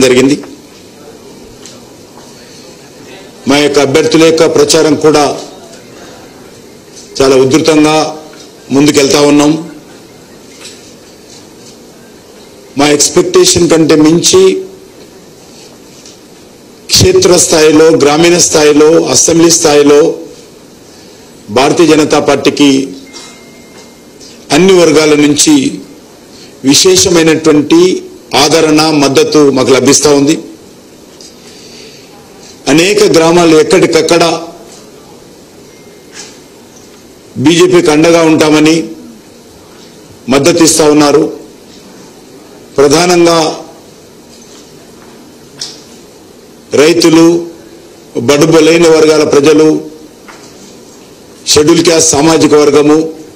జరిగింది మా యొక్క అభ్యర్థుల యొక్క ప్రచారం కూడా చాలా ఉధృతంగా ముందుకెళ్తా ఉన్నాం మా ఎక్స్పెక్టేషన్ కంటే మించి క్షేత్ర స్థాయిలో గ్రామీణ స్థాయిలో అసెంబ్లీ స్థాయిలో భారతీయ జనతా పార్టీకి అన్ని వర్గాల నుంచి విశేషమైనటువంటి ఆదరణ మద్దతు మాకు లభిస్తూ ఉంది అనేక గ్రామాలు ఎక్కడికక్కడ బీజేపీకి అండగా ఉంటామని మద్దతు ఇస్తా ఉన్నారు ప్రధానంగా రైతులు బడుబలైన వర్గాల ప్రజలు షెడ్యూల్ క్యాస్ట్ సామాజిక వర్గము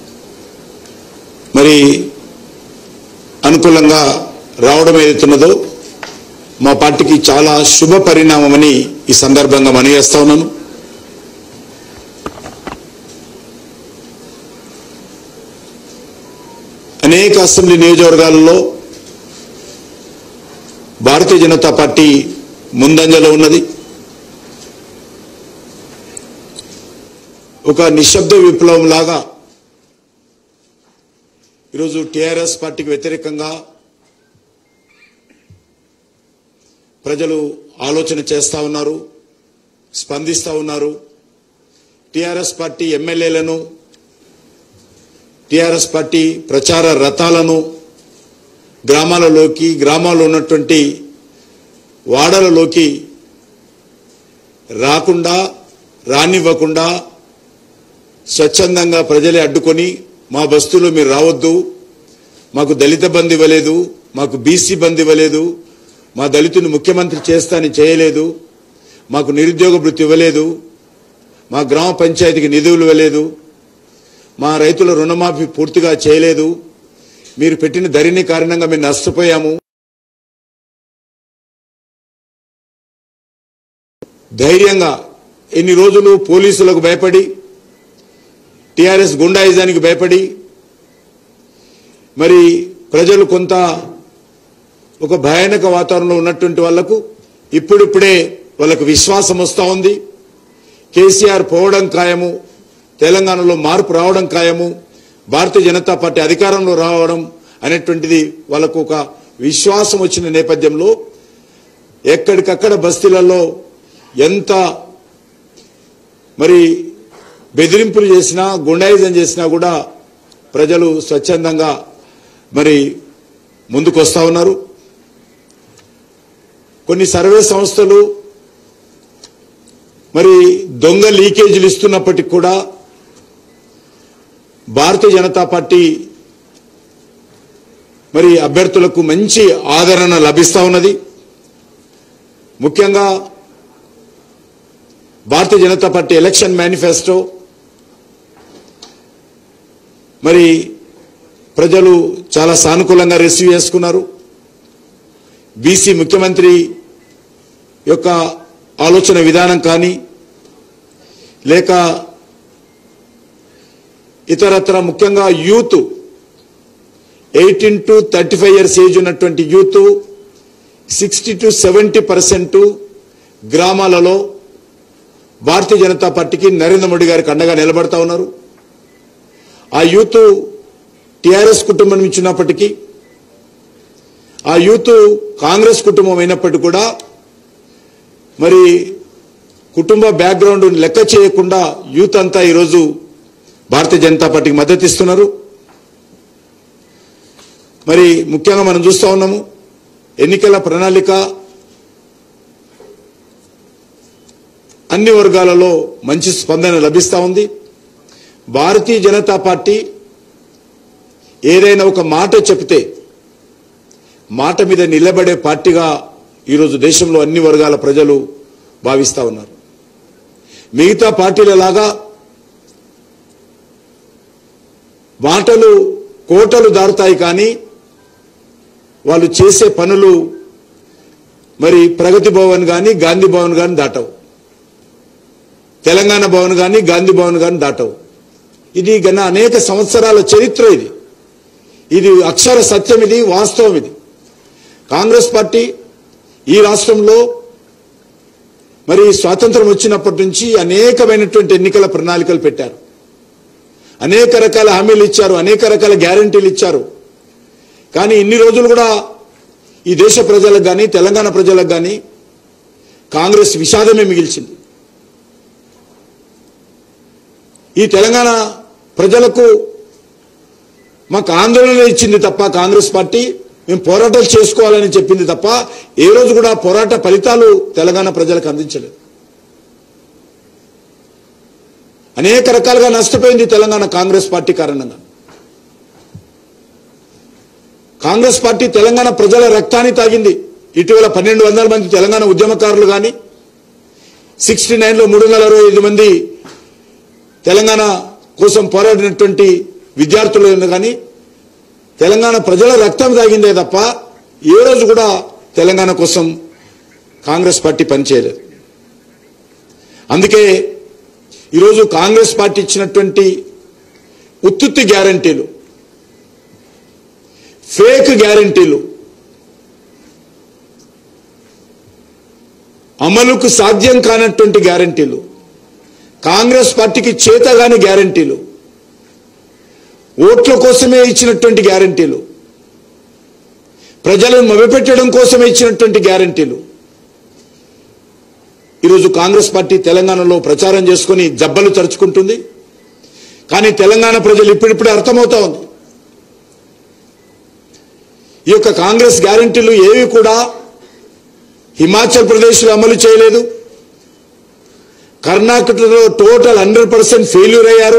మరి అనుకూలంగా రావడం ఏదైతున్నదో మా పార్టీకి చాలా శుభ పరిణామమని ఈ సందర్భంగా మనయేస్తా ఉన్నాను అనేక అసెంబ్లీ నియోజకవర్గాలలో భారతీయ జనతా పార్టీ ముందంజలో ఉన్నది ఒక నిశ్శబ్ద విప్లవం లాగా ఈరోజు టిఆర్ఎస్ పార్టీకి వ్యతిరేకంగా ప్రజలు ఆలోచన చేస్తా ఉన్నారు స్పందిస్తా ఉన్నారు టిఆర్ఎస్ పార్టీ ఎమ్మెల్యేలను టిఆర్ఎస్ పార్టీ ప్రచార రథాలను గ్రామాలలోకి గ్రామాల్లో ఉన్నటువంటి వాడలలోకి రాకుండా రానివ్వకుండా స్వచ్ఛందంగా ప్రజలే అడ్డుకొని మా బస్తులో మీరు రావద్దు మాకు దళిత బంధు ఇవ్వలేదు మాకు బీసీ బంధు ఇవ్వలేదు మా దళితుని ముఖ్యమంత్రి చేస్తానని చేయలేదు మాకు నిరుద్యోగ వృత్తి ఇవ్వలేదు మా గ్రామ పంచాయతీకి నిధులు ఇవ్వలేదు మా రైతుల రుణమాఫీ పూర్తిగా చేయలేదు మీరు పెట్టిన ధరణి కారణంగా మేము నష్టపోయాము ధైర్యంగా ఎన్ని రోజులు పోలీసులకు భయపడి టిఆర్ఎస్ గుండాయిజానికి భయపడి మరి ప్రజలు కొంత ఒక భయానక వాతావరణంలో ఉన్నటువంటి వాళ్లకు ఇప్పుడిప్పుడే వాళ్ళకు విశ్వాసం వస్తూ ఉంది కేసీఆర్ పోవడం ఖాయము తెలంగాణలో మార్పు రావడం ఖాయము భారతీయ జనతా పార్టీ అధికారంలో రావడం అనేటువంటిది వాళ్ళకు ఒక విశ్వాసం వచ్చిన నేపథ్యంలో ఎక్కడికక్కడ బస్తీలలో ఎంత మరి బెదిరింపులు చేసినా గుండాయిజం చేసినా కూడా ప్రజలు స్వచ్ఛందంగా మరి ముందుకు వస్తా ఉన్నారు కొన్ని సర్వే సంస్థలు మరి దొంగ లీకేజీలు ఇస్తున్నప్పటికీ కూడా భారతీయ జనతా పార్టీ మరి అభ్యర్థులకు మంచి ఆదరణ లభిస్తా ఉన్నది ముఖ్యంగా Bharatiya Janata party election manifesto మరి ప్రజలు చాలా సానుకూలంగా రిసీవ్ చేసుకున్నారు బీసీ ముఖ్యమంత్రి యొక్క ఆలోచన విధానం కానీ లేక ఇతరత్ర ముఖ్యంగా youth eighteen to thirty five years age ఉన్నటువంటి youth sixty to seventy percent గ్రామాలలో భారతీయ జనతా పార్టీకి నరేంద్ర మోడీ గారికి అండగా నిలబడతా ఉన్నారు ఆ యూత్ టిఆర్ఎస్ కుటుంబం నుంచి ఉన్నప్పటికీ ఆ యూత్ కాంగ్రెస్ కుటుంబం అయినప్పటికీ కూడా మరి కుటుంబ బ్యాక్గ్రౌండ్ లెక్క చేయకుండా యూత్ అంతా ఈరోజు భారతీయ జనతా పార్టీకి మద్దతు ఇస్తున్నారు మరి ముఖ్యంగా మనం చూస్తా ఉన్నాము ఎన్నికల ప్రణాళిక అన్ని వర్గాలలో మంచి స్పందన లభిస్తా ఉంది భారతీయ జనతా పార్టీ ఏదైనా ఒక మాట చెప్తే మాట మీద నిలబడే పార్టీగా ఈరోజు దేశంలో అన్ని వర్గాల ప్రజలు భావిస్తా ఉన్నారు మిగతా పార్టీలలాగా మాటలు కోటలు దారుతాయి కానీ వాళ్ళు చేసే పనులు మరి ప్రగతి భవన్ కానీ గాంధీ భవన్ కానీ దాటవు తెలంగాణ భవన్ కానీ గాంధీ భవన్ కానీ దాటవు ఇది గన అనేక సంవత్సరాల చరిత్ర ఇది ఇది అక్షర సత్యం ఇది వాస్తవం ఇది కాంగ్రెస్ పార్టీ ఈ రాష్ట్రంలో మరి స్వాతంత్రం వచ్చినప్పటి నుంచి అనేకమైనటువంటి ఎన్నికల ప్రణాళికలు పెట్టారు అనేక రకాల హామీలు ఇచ్చారు అనేక రకాల గ్యారంటీలు ఇచ్చారు కానీ ఇన్ని రోజులు కూడా ఈ దేశ ప్రజలకు కానీ తెలంగాణ ప్రజలకు కానీ కాంగ్రెస్ విషాదమే మిగిల్చింది ఈ తెలంగాణ ప్రజలకు మాకు ఆందోళన ఇచ్చింది తప్ప కాంగ్రెస్ పార్టీ మేము పోరాటాలు చేసుకోవాలని చెప్పింది తప్ప ఏ రోజు కూడా పోరాట ఫలితాలు తెలంగాణ ప్రజలకు అందించలేదు అనేక రకాలుగా నష్టపోయింది తెలంగాణ కాంగ్రెస్ పార్టీ కారణంగా కాంగ్రెస్ పార్టీ తెలంగాణ ప్రజల రక్తాన్ని తాగింది ఇటీవల పన్నెండు వందల మంది తెలంగాణ ఉద్యమకారులు కానీ సిక్స్టీ నైన్లో మూడు వందల అరవై ఐదు మంది తెలంగాణ కోసం పోరాడినటువంటి విద్యార్థులు కానీ తెలంగాణ ప్రజల రక్తం తాగిందే తప్ప ఏ రోజు కూడా తెలంగాణ కోసం కాంగ్రెస్ పార్టీ పనిచేయలేదు అందుకే ఈరోజు కాంగ్రెస్ పార్టీ ఇచ్చినటువంటి ఉత్తుత్తి గ్యారంటీలు ఫేక్ గ్యారంటీలు అమలుకు సాధ్యం కానటువంటి గ్యారంటీలు కాంగ్రెస్ పార్టీకి చేతగాని గ్యారంటీలు ఓట్ల కోసమే ఇచ్చినటువంటి గ్యారంటీలు ప్రజలను మభ్యపెట్టడం కోసమే ఇచ్చినటువంటి గ్యారంటీలు ఈరోజు కాంగ్రెస్ పార్టీ తెలంగాణలో ప్రచారం చేసుకుని జబ్బలు తరుచుకుంటుంది కానీ తెలంగాణ ప్రజలు ఇప్పుడిప్పుడే అర్థమవుతా ఉంది ఈ యొక్క కాంగ్రెస్ గ్యారంటీలు ఏవి కూడా హిమాచల్ ప్రదేశ్లో అమలు చేయలేదు కర్ణాటకలో టోటల్ హండ్రెడ్ పర్సెంట్ ఫెయిల్యూర్ అయ్యారు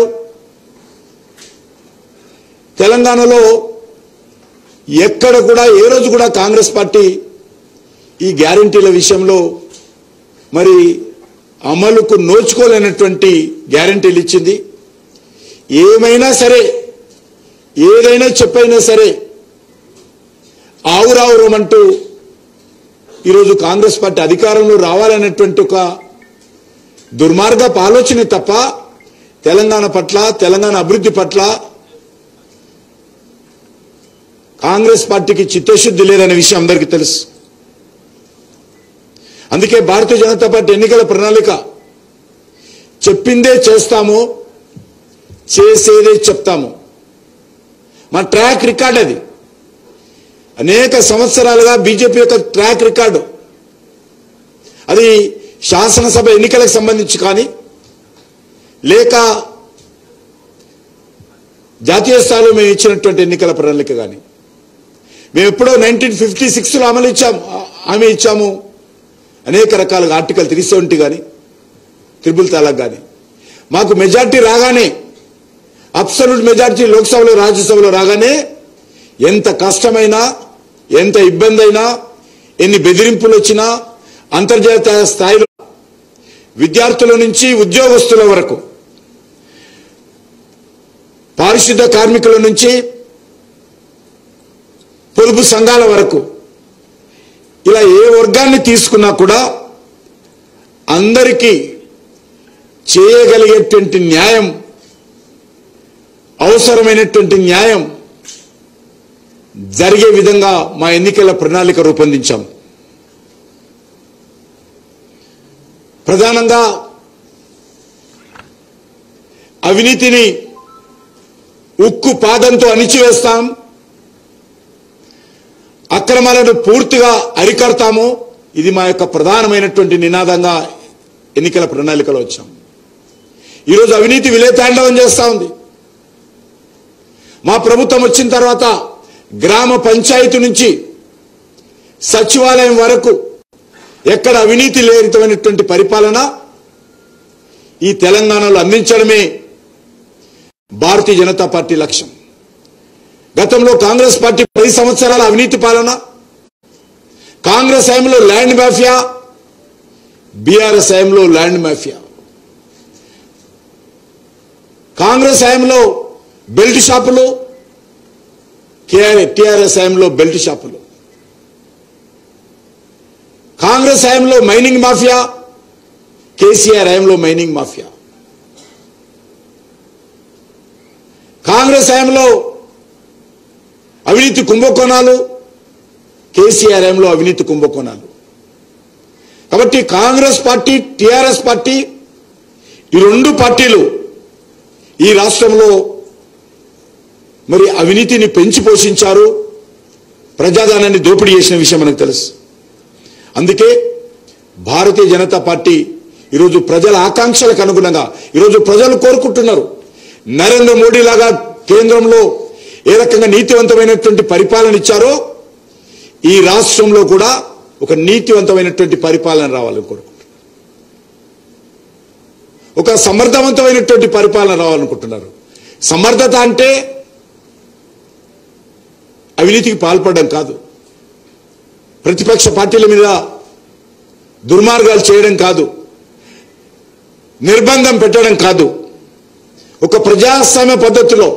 తెలంగాణలో ఎక్కడ కూడా ఏ రోజు కూడా కాంగ్రెస్ పార్టీ ఈ గ్యారంటీల విషయంలో మరి అమలుకు నోచుకోలేనటువంటి గ్యారంటీలు ఇచ్చింది ఏమైనా సరే ఏదైనా చెప్పైనా సరే ఆవురావురమంటూ ఈరోజు కాంగ్రెస్ పార్టీ అధికారంలో రావాలనేటువంటి ఒక దుర్మార్గపు ఆలోచన తప్ప తెలంగాణ పట్ల తెలంగాణ అభివృద్ధి పట్ల కాంగ్రెస్ పార్టీకి చిత్తశుద్ధి లేదనే విషయం అందరికీ తెలుసు అందుకే భారతీయ జనతా పార్టీ ఎన్నికల ప్రణాళిక చెప్పిందే చేస్తాము చేసేదే చెప్తాము మా ట్రాక్ రికార్డ్ అది అనేక సంవత్సరాలుగా బీజేపీ యొక్క ట్రాక్ రికార్డు అది శాసనసభ ఎన్నికలకు సంబంధించి కానీ లేక జాతీయ స్థాయిలో మేము ఇచ్చినటువంటి ఎన్నికల ప్రణాళిక కానీ మేము ఎప్పుడో నైన్టీన్ ఫిఫ్టీ సిక్స్లో అమలు ఇచ్చాము హామీ ఇచ్చాము అనేక రకాలుగా ఆర్టికల్ త్రీ సెవెంటీ కానీ త్రిబుల్ తలాక్ కానీ మాకు మెజార్టీ రాగానే అబ్సల్యూట్ మెజార్టీ లోక్సభలో రాజ్యసభలో రాగానే ఎంత కష్టమైనా ఎంత ఇబ్బంది అయినా ఎన్ని బెదిరింపులు వచ్చినా అంతర్జాతీయ స్థాయిలో విద్యార్థుల నుంచి ఉద్యోగస్తుల వరకు పారిశుద్ధ కార్మికుల నుంచి పొదుపు సంఘాల వరకు ఇలా ఏ వర్గాన్ని తీసుకున్నా కూడా అందరికీ చేయగలిగేటువంటి న్యాయం అవసరమైనటువంటి న్యాయం జరిగే విధంగా మా ఎన్నికల ప్రణాళిక రూపొందించాం ప్రధానంగా అవినీతిని ఉక్కు పాదంతో అణిచివేస్తాం అక్రమాలను పూర్తిగా అరికడతాము ఇది మా యొక్క ప్రధానమైనటువంటి నినాదంగా ఎన్నికల ప్రణాళికలో వచ్చాం ఈరోజు అవినీతి విలేతాండవం చేస్తా ఉంది మా ప్రభుత్వం వచ్చిన తర్వాత గ్రామ పంచాయతీ నుంచి సచివాలయం వరకు ఎక్కడ అవినీతి లేనితమైనటువంటి పరిపాలన ఈ తెలంగాణలో అందించడమే భారతీయ జనతా పార్టీ లక్ష్యం గతంలో కాంగ్రెస్ పార్టీ పది సంవత్సరాల అవినీతి పాలన కాంగ్రెస్ హయాంలో ల్యాండ్ మాఫియా బీఆర్ఎస్ హయాంలో ల్యాండ్ మాఫియా కాంగ్రెస్ హయాంలో బెల్ట్ షాపులు టిఆర్ఎస్ హయాంలో బెల్ట్ షాపులు కాంగ్రెస్ హయాంలో మైనింగ్ మాఫియా కేసీఆర్ హయాంలో మైనింగ్ మాఫియా కాంగ్రెస్ హయాంలో అవినీతి కుంభకోణాలు కేసీఆర్ హయాంలో అవినీతి కుంభకోణాలు కాబట్టి కాంగ్రెస్ పార్టీ టిఆర్ఎస్ పార్టీ ఈ రెండు పార్టీలు ఈ రాష్ట్రంలో మరి అవినీతిని పెంచి పోషించారు ప్రజాధనాన్ని దోపిడీ చేసిన విషయం మనకు తెలుసు అందుకే భారతీయ జనతా పార్టీ ఈరోజు ప్రజల ఆకాంక్షలకు అనుగుణంగా ఈరోజు ప్రజలు కోరుకుంటున్నారు నరేంద్ర మోడీ లాగా కేంద్రంలో ఏ రకంగా నీతివంతమైనటువంటి పరిపాలన ఇచ్చారో ఈ రాష్ట్రంలో కూడా ఒక నీతివంతమైనటువంటి పరిపాలన రావాలని కోరుకుంటున్నారు ఒక సమర్థవంతమైనటువంటి పరిపాలన రావాలనుకుంటున్నారు సమర్థత అంటే అవినీతికి పాల్పడడం కాదు ప్రతిపక్ష పార్టీల మీద దుర్మార్గాలు చేయడం కాదు నిర్బంధం పెట్టడం కాదు ఒక ప్రజాస్వామ్య పద్ధతిలో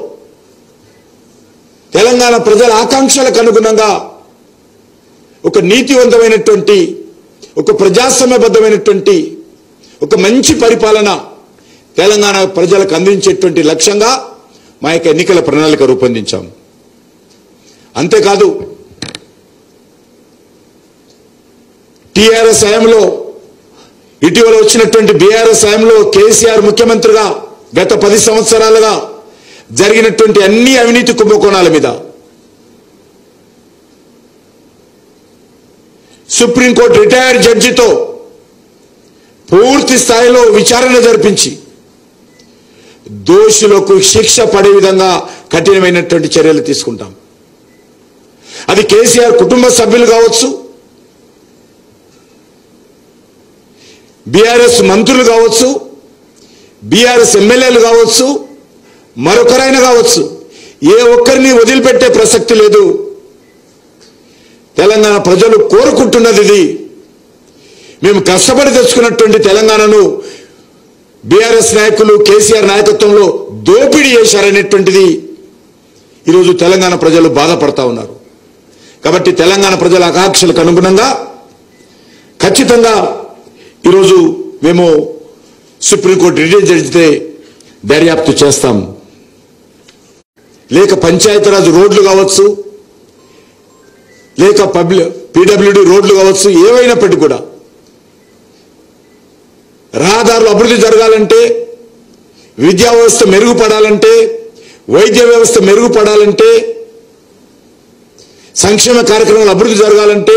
తెలంగాణ ప్రజల ఆకాంక్షలకు అనుగుణంగా ఒక నీతివంతమైనటువంటి ఒక ప్రజాస్వామ్యబద్ధమైనటువంటి ఒక మంచి పరిపాలన తెలంగాణ ప్రజలకు అందించేటువంటి లక్ష్యంగా మా యొక్క ఎన్నికల ప్రణాళిక రూపొందించాం అంతేకాదు టిఆర్ఎస్ హయాంలో ఇటీవల వచ్చినటువంటి బీఆర్ఎస్ హయాంలో కేసీఆర్ ముఖ్యమంత్రిగా గత పది సంవత్సరాలుగా జరిగినటువంటి అన్ని అవినీతి కుంభకోణాల మీద సుప్రీంకోర్టు రిటైర్డ్ జడ్జితో పూర్తి స్థాయిలో విచారణ జరిపించి దోషులకు శిక్ష పడే విధంగా కఠినమైనటువంటి చర్యలు తీసుకుంటాం అది కేసీఆర్ కుటుంబ సభ్యులు కావచ్చు బీఆర్ఎస్ మంత్రులు కావచ్చు బీఆర్ఎస్ ఎమ్మెల్యేలు కావచ్చు మరొకరైనా కావచ్చు ఏ ఒక్కరిని వదిలిపెట్టే ప్రసక్తి లేదు తెలంగాణ ప్రజలు కోరుకుంటున్నది ఇది మేము కష్టపడి తెచ్చుకున్నటువంటి తెలంగాణను బీఆర్ఎస్ నాయకులు కేసీఆర్ నాయకత్వంలో దోపిడీ చేశారనేటువంటిది ఈరోజు తెలంగాణ ప్రజలు బాధపడతా ఉన్నారు కాబట్టి తెలంగాణ ప్రజల ఆకాంక్షలకు అనుగుణంగా ఖచ్చితంగా ఈరోజు మేము సుప్రీంకోర్టు రిటైర్ జడ్జితే దర్యాప్తు చేస్తాం లేక పంచాయతీరాజ్ రోడ్లు కావచ్చు లేక పబ్లిక్ పీడబ్ల్యూడి రోడ్లు కావచ్చు ఏవైనప్పటికీ కూడా రహదారులు అభివృద్ధి జరగాలంటే విద్యా వ్యవస్థ మెరుగుపడాలంటే వైద్య వ్యవస్థ మెరుగుపడాలంటే సంక్షేమ కార్యక్రమాలు అభివృద్ధి జరగాలంటే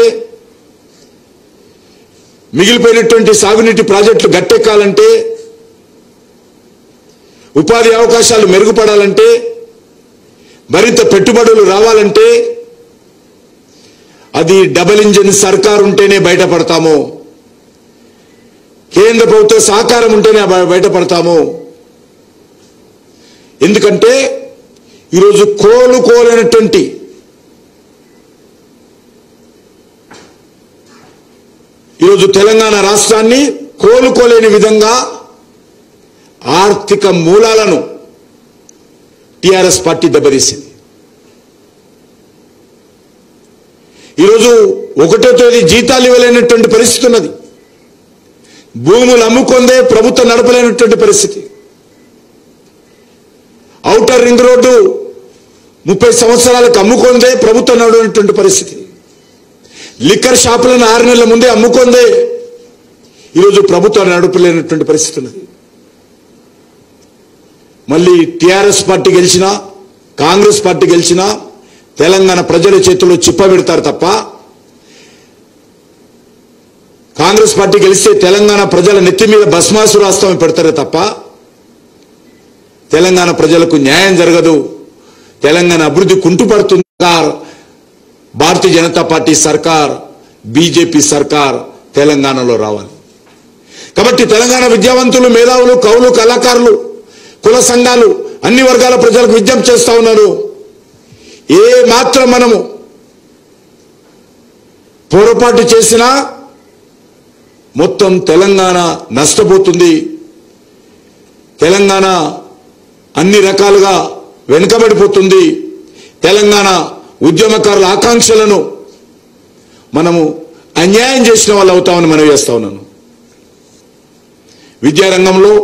మిగిలిపోయినటువంటి సాగునీటి ప్రాజెక్టులు గట్టెక్కాలంటే ఉపాధి అవకాశాలు మెరుగుపడాలంటే మరింత పెట్టుబడులు రావాలంటే అది డబల్ ఇంజిన్ సర్కార్ ఉంటేనే బయటపడతాము కేంద్ర ప్రభుత్వ సహకారం ఉంటేనే బ- బయటపడతాము ఎందుకంటే ఈరోజు కోలుకోలేనటువంటి ఈరోజు తెలంగాణ రాష్ట్రాన్ని కోలుకోలేని విధంగా ఆర్థిక మూలాలను టిఆర్ఎస్ పార్టీ దెబ్బతీసింది ఈరోజు ఒకటో తేదీ జీతాలు ఇవ్వలేనటువంటి పరిస్థితి ఉన్నది భూములు అమ్ముకుందే ప్రభుత్వం నడపలేనటువంటి పరిస్థితి ఔటర్ రింగ్ రోడ్డు ముప్పై సంవత్సరాలకు అమ్ముకుందే ప్రభుత్వం నడవనటువంటి పరిస్థితి లిక్కర్ షాపులను ఆరు నెలల ముందే అమ్ముకుందే ఈరోజు ప్రభుత్వం నడపలేనటువంటి పరిస్థితి ఉన్నది మళ్ళీ టిఆర్ఎస్ పార్టీ గెలిచినా కాంగ్రెస్ పార్టీ గెలిచినా తెలంగాణ ప్రజల చేతుల్లో చిప్ప పెడతారు తప్ప కాంగ్రెస్ పార్టీ గెలిస్తే తెలంగాణ ప్రజల నెత్తి మీద భస్మాసురాస్తం పెడతారే తప్ప తెలంగాణ ప్రజలకు న్యాయం జరగదు తెలంగాణ అభివృద్ధి కుంటుపడుతుంది సర్కార్, భారతీయ జనతా పార్టీ సర్కార్ బీజేపీ సర్కార్ తెలంగాణలో రావాలి కాబట్టి తెలంగాణ విద్యావంతులు మేధావులు కవులు కళాకారులు కుల సంఘాలు అన్ని వర్గాల ప్రజలకు విజ్ఞప్తి చేస్తా ఉన్నారు ఏ మాత్రం మనము పొరపాటు చేసినా మొత్తం తెలంగాణ నష్టపోతుంది తెలంగాణ అన్ని రకాలుగా వెనుకబడిపోతుంది తెలంగాణ ఉద్యమకారుల ఆకాంక్షలను మనము అన్యాయం చేసిన వాళ్ళు అవుతామని మనం చేస్తా ఉన్నాను విద్యారంగంలో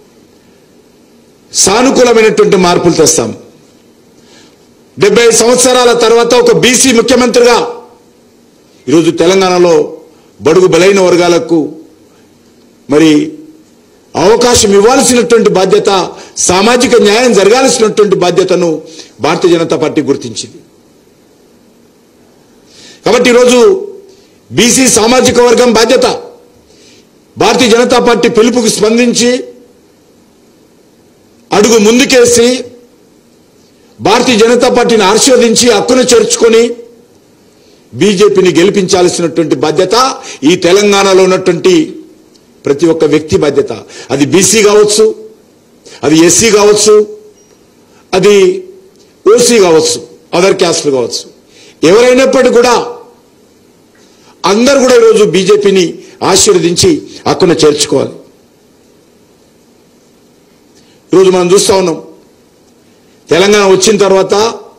సానుకూలమైనటువంటి మార్పులు తెస్తాం డెబ్బై సంవత్సరాల తర్వాత ఒక బీసీ ముఖ్యమంత్రిగా ఈరోజు తెలంగాణలో బడుగు బలైన వర్గాలకు మరి అవకాశం ఇవ్వాల్సినటువంటి బాధ్యత సామాజిక న్యాయం జరగాల్సినటువంటి బాధ్యతను భారతీయ జనతా పార్టీ గుర్తించింది కాబట్టి ఈరోజు బీసీ సామాజిక వర్గం బాధ్యత భారతీయ జనతా పార్టీ పిలుపుకు స్పందించి అడుగు ముందుకేసి భారతీయ జనతా పార్టీని ఆశీర్వదించి హక్కును చేర్చుకొని బీజేపీని గెలిపించాల్సినటువంటి బాధ్యత ఈ తెలంగాణలో ఉన్నటువంటి ప్రతి ఒక్క వ్యక్తి బాధ్యత అది బీసీ కావచ్చు అది ఎస్సీ కావచ్చు అది ఓసీ కావచ్చు అదర్ క్యాస్ట్లు కావచ్చు ఎవరైనప్పటికీ కూడా అందరు కూడా ఈరోజు బీజేపీని ఆశీర్వదించి హక్కును చేర్చుకోవాలి ఈరోజు మనం చూస్తా ఉన్నాం తెలంగాణ వచ్చిన తర్వాత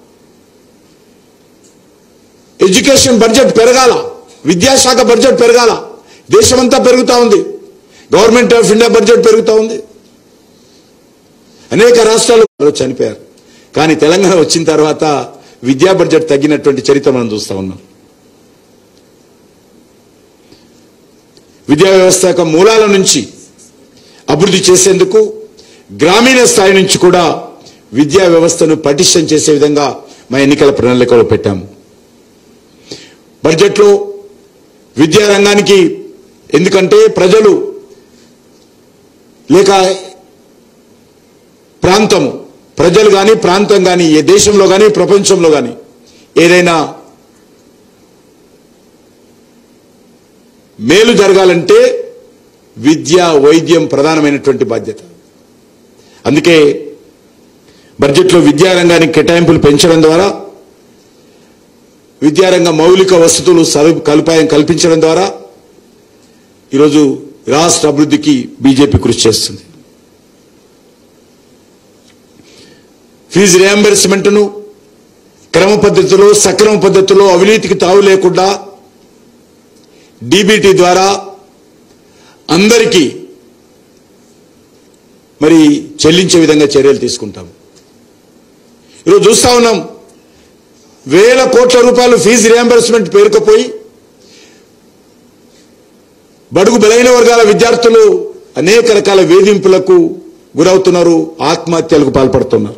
ఎడ్యుకేషన్ బడ్జెట్ పెరగాల విద్యాశాఖ బడ్జెట్ పెరగాల దేశమంతా పెరుగుతా ఉంది గవర్నమెంట్ ఆఫ్ ఇండియా బడ్జెట్ పెరుగుతా ఉంది అనేక రాష్ట్రాలు చనిపోయారు కానీ తెలంగాణ వచ్చిన తర్వాత విద్యా బడ్జెట్ తగ్గినటువంటి చరిత్ర మనం చూస్తా ఉన్నాం విద్యా వ్యవస్థ యొక్క మూలాల నుంచి అభివృద్ధి చేసేందుకు గ్రామీణ స్థాయి నుంచి కూడా విద్యా వ్యవస్థను పటిష్టం చేసే విధంగా మా ఎన్నికల ప్రణాళికలో పెట్టాము బడ్జెట్లో విద్యా రంగానికి ఎందుకంటే ప్రజలు లేక ప్రాంతం ప్రజలు కానీ ప్రాంతం కానీ ఏ దేశంలో కానీ ప్రపంచంలో కానీ ఏదైనా మేలు జరగాలంటే విద్య వైద్యం ప్రధానమైనటువంటి బాధ్యత అందుకే బడ్జెట్లో విద్యారంగానికి కేటాయింపులు పెంచడం ద్వారా విద్యారంగ మౌలిక వసతులు సదు కలుపాయం కల్పించడం ద్వారా ఈరోజు రాష్ట్ర అభివృద్ధికి బీజేపీ కృషి చేస్తుంది ఫీజు రియంబర్స్మెంట్ను క్రమ పద్ధతిలో సక్రమ పద్ధతిలో అవినీతికి తావు లేకుండా డీబీటీ ద్వారా అందరికీ మరి చెల్లించే విధంగా చర్యలు తీసుకుంటాం ఈరోజు చూస్తా ఉన్నాం వేల కోట్ల రూపాయలు ఫీజు రియంబర్స్మెంట్ పేరుకపోయి బడుగు బలైన వర్గాల విద్యార్థులు అనేక రకాల వేధింపులకు గురవుతున్నారు ఆత్మహత్యలకు పాల్పడుతున్నారు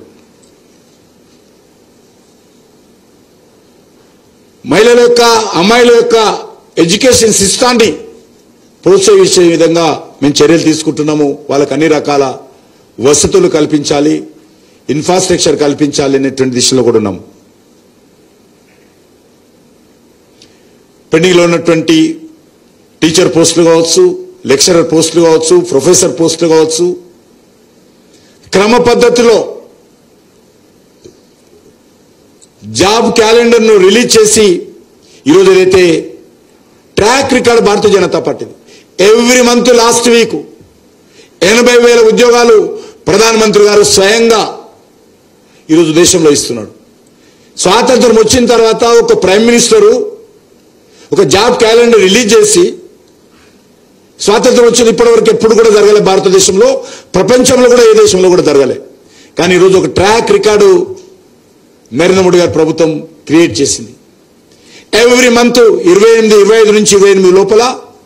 మహిళల యొక్క అమ్మాయిల యొక్క ఎడ్యుకేషన్ సిస్టాన్ని ప్రోత్సహించే విధంగా మేము చర్యలు తీసుకుంటున్నాము వాళ్ళకి అన్ని రకాల వసతులు కల్పించాలి ఇన్ఫ్రాస్ట్రక్చర్ కల్పించాలి అనేటువంటి దిశలో కూడా ఉన్నాము పెండింగ్లో ఉన్నటువంటి టీచర్ పోస్టులు కావచ్చు లెక్చరర్ పోస్టులు కావచ్చు ప్రొఫెసర్ పోస్టులు కావచ్చు క్రమ పద్ధతిలో జాబ్ క్యాలెండర్ను రిలీజ్ చేసి ఈరోజు ఏదైతే track record Bharatiya Janata Party every month last week ఎనభై వేల ఉద్యోగాలు ప్రధానమంత్రి గారు స్వయంగా ఈరోజు దేశంలో ఇస్తున్నాడు స్వాతంత్రం వచ్చిన తర్వాత ఒక ప్రైమ్ మినిస్టరు ఒక జాబ్ క్యాలెండర్ రిలీజ్ చేసి స్వాతంత్రం వచ్చిన ఇప్పటివరకు ఎప్పుడు కూడా జరగలే భారతదేశంలో ప్రపంచంలో కూడా ఏ దేశంలో కూడా జరగలే కానీ ఈరోజు ఒక ట్రాక్ రికార్డు నరేంద్ర మోడీ గారి ప్రభుత్వం క్రియేట్ చేసింది ఎవ్రీ మంత్ ఇరవై ఎనిమిది ఇరవై ఐదు నుంచి ఇరవై ఎనిమిది లోపల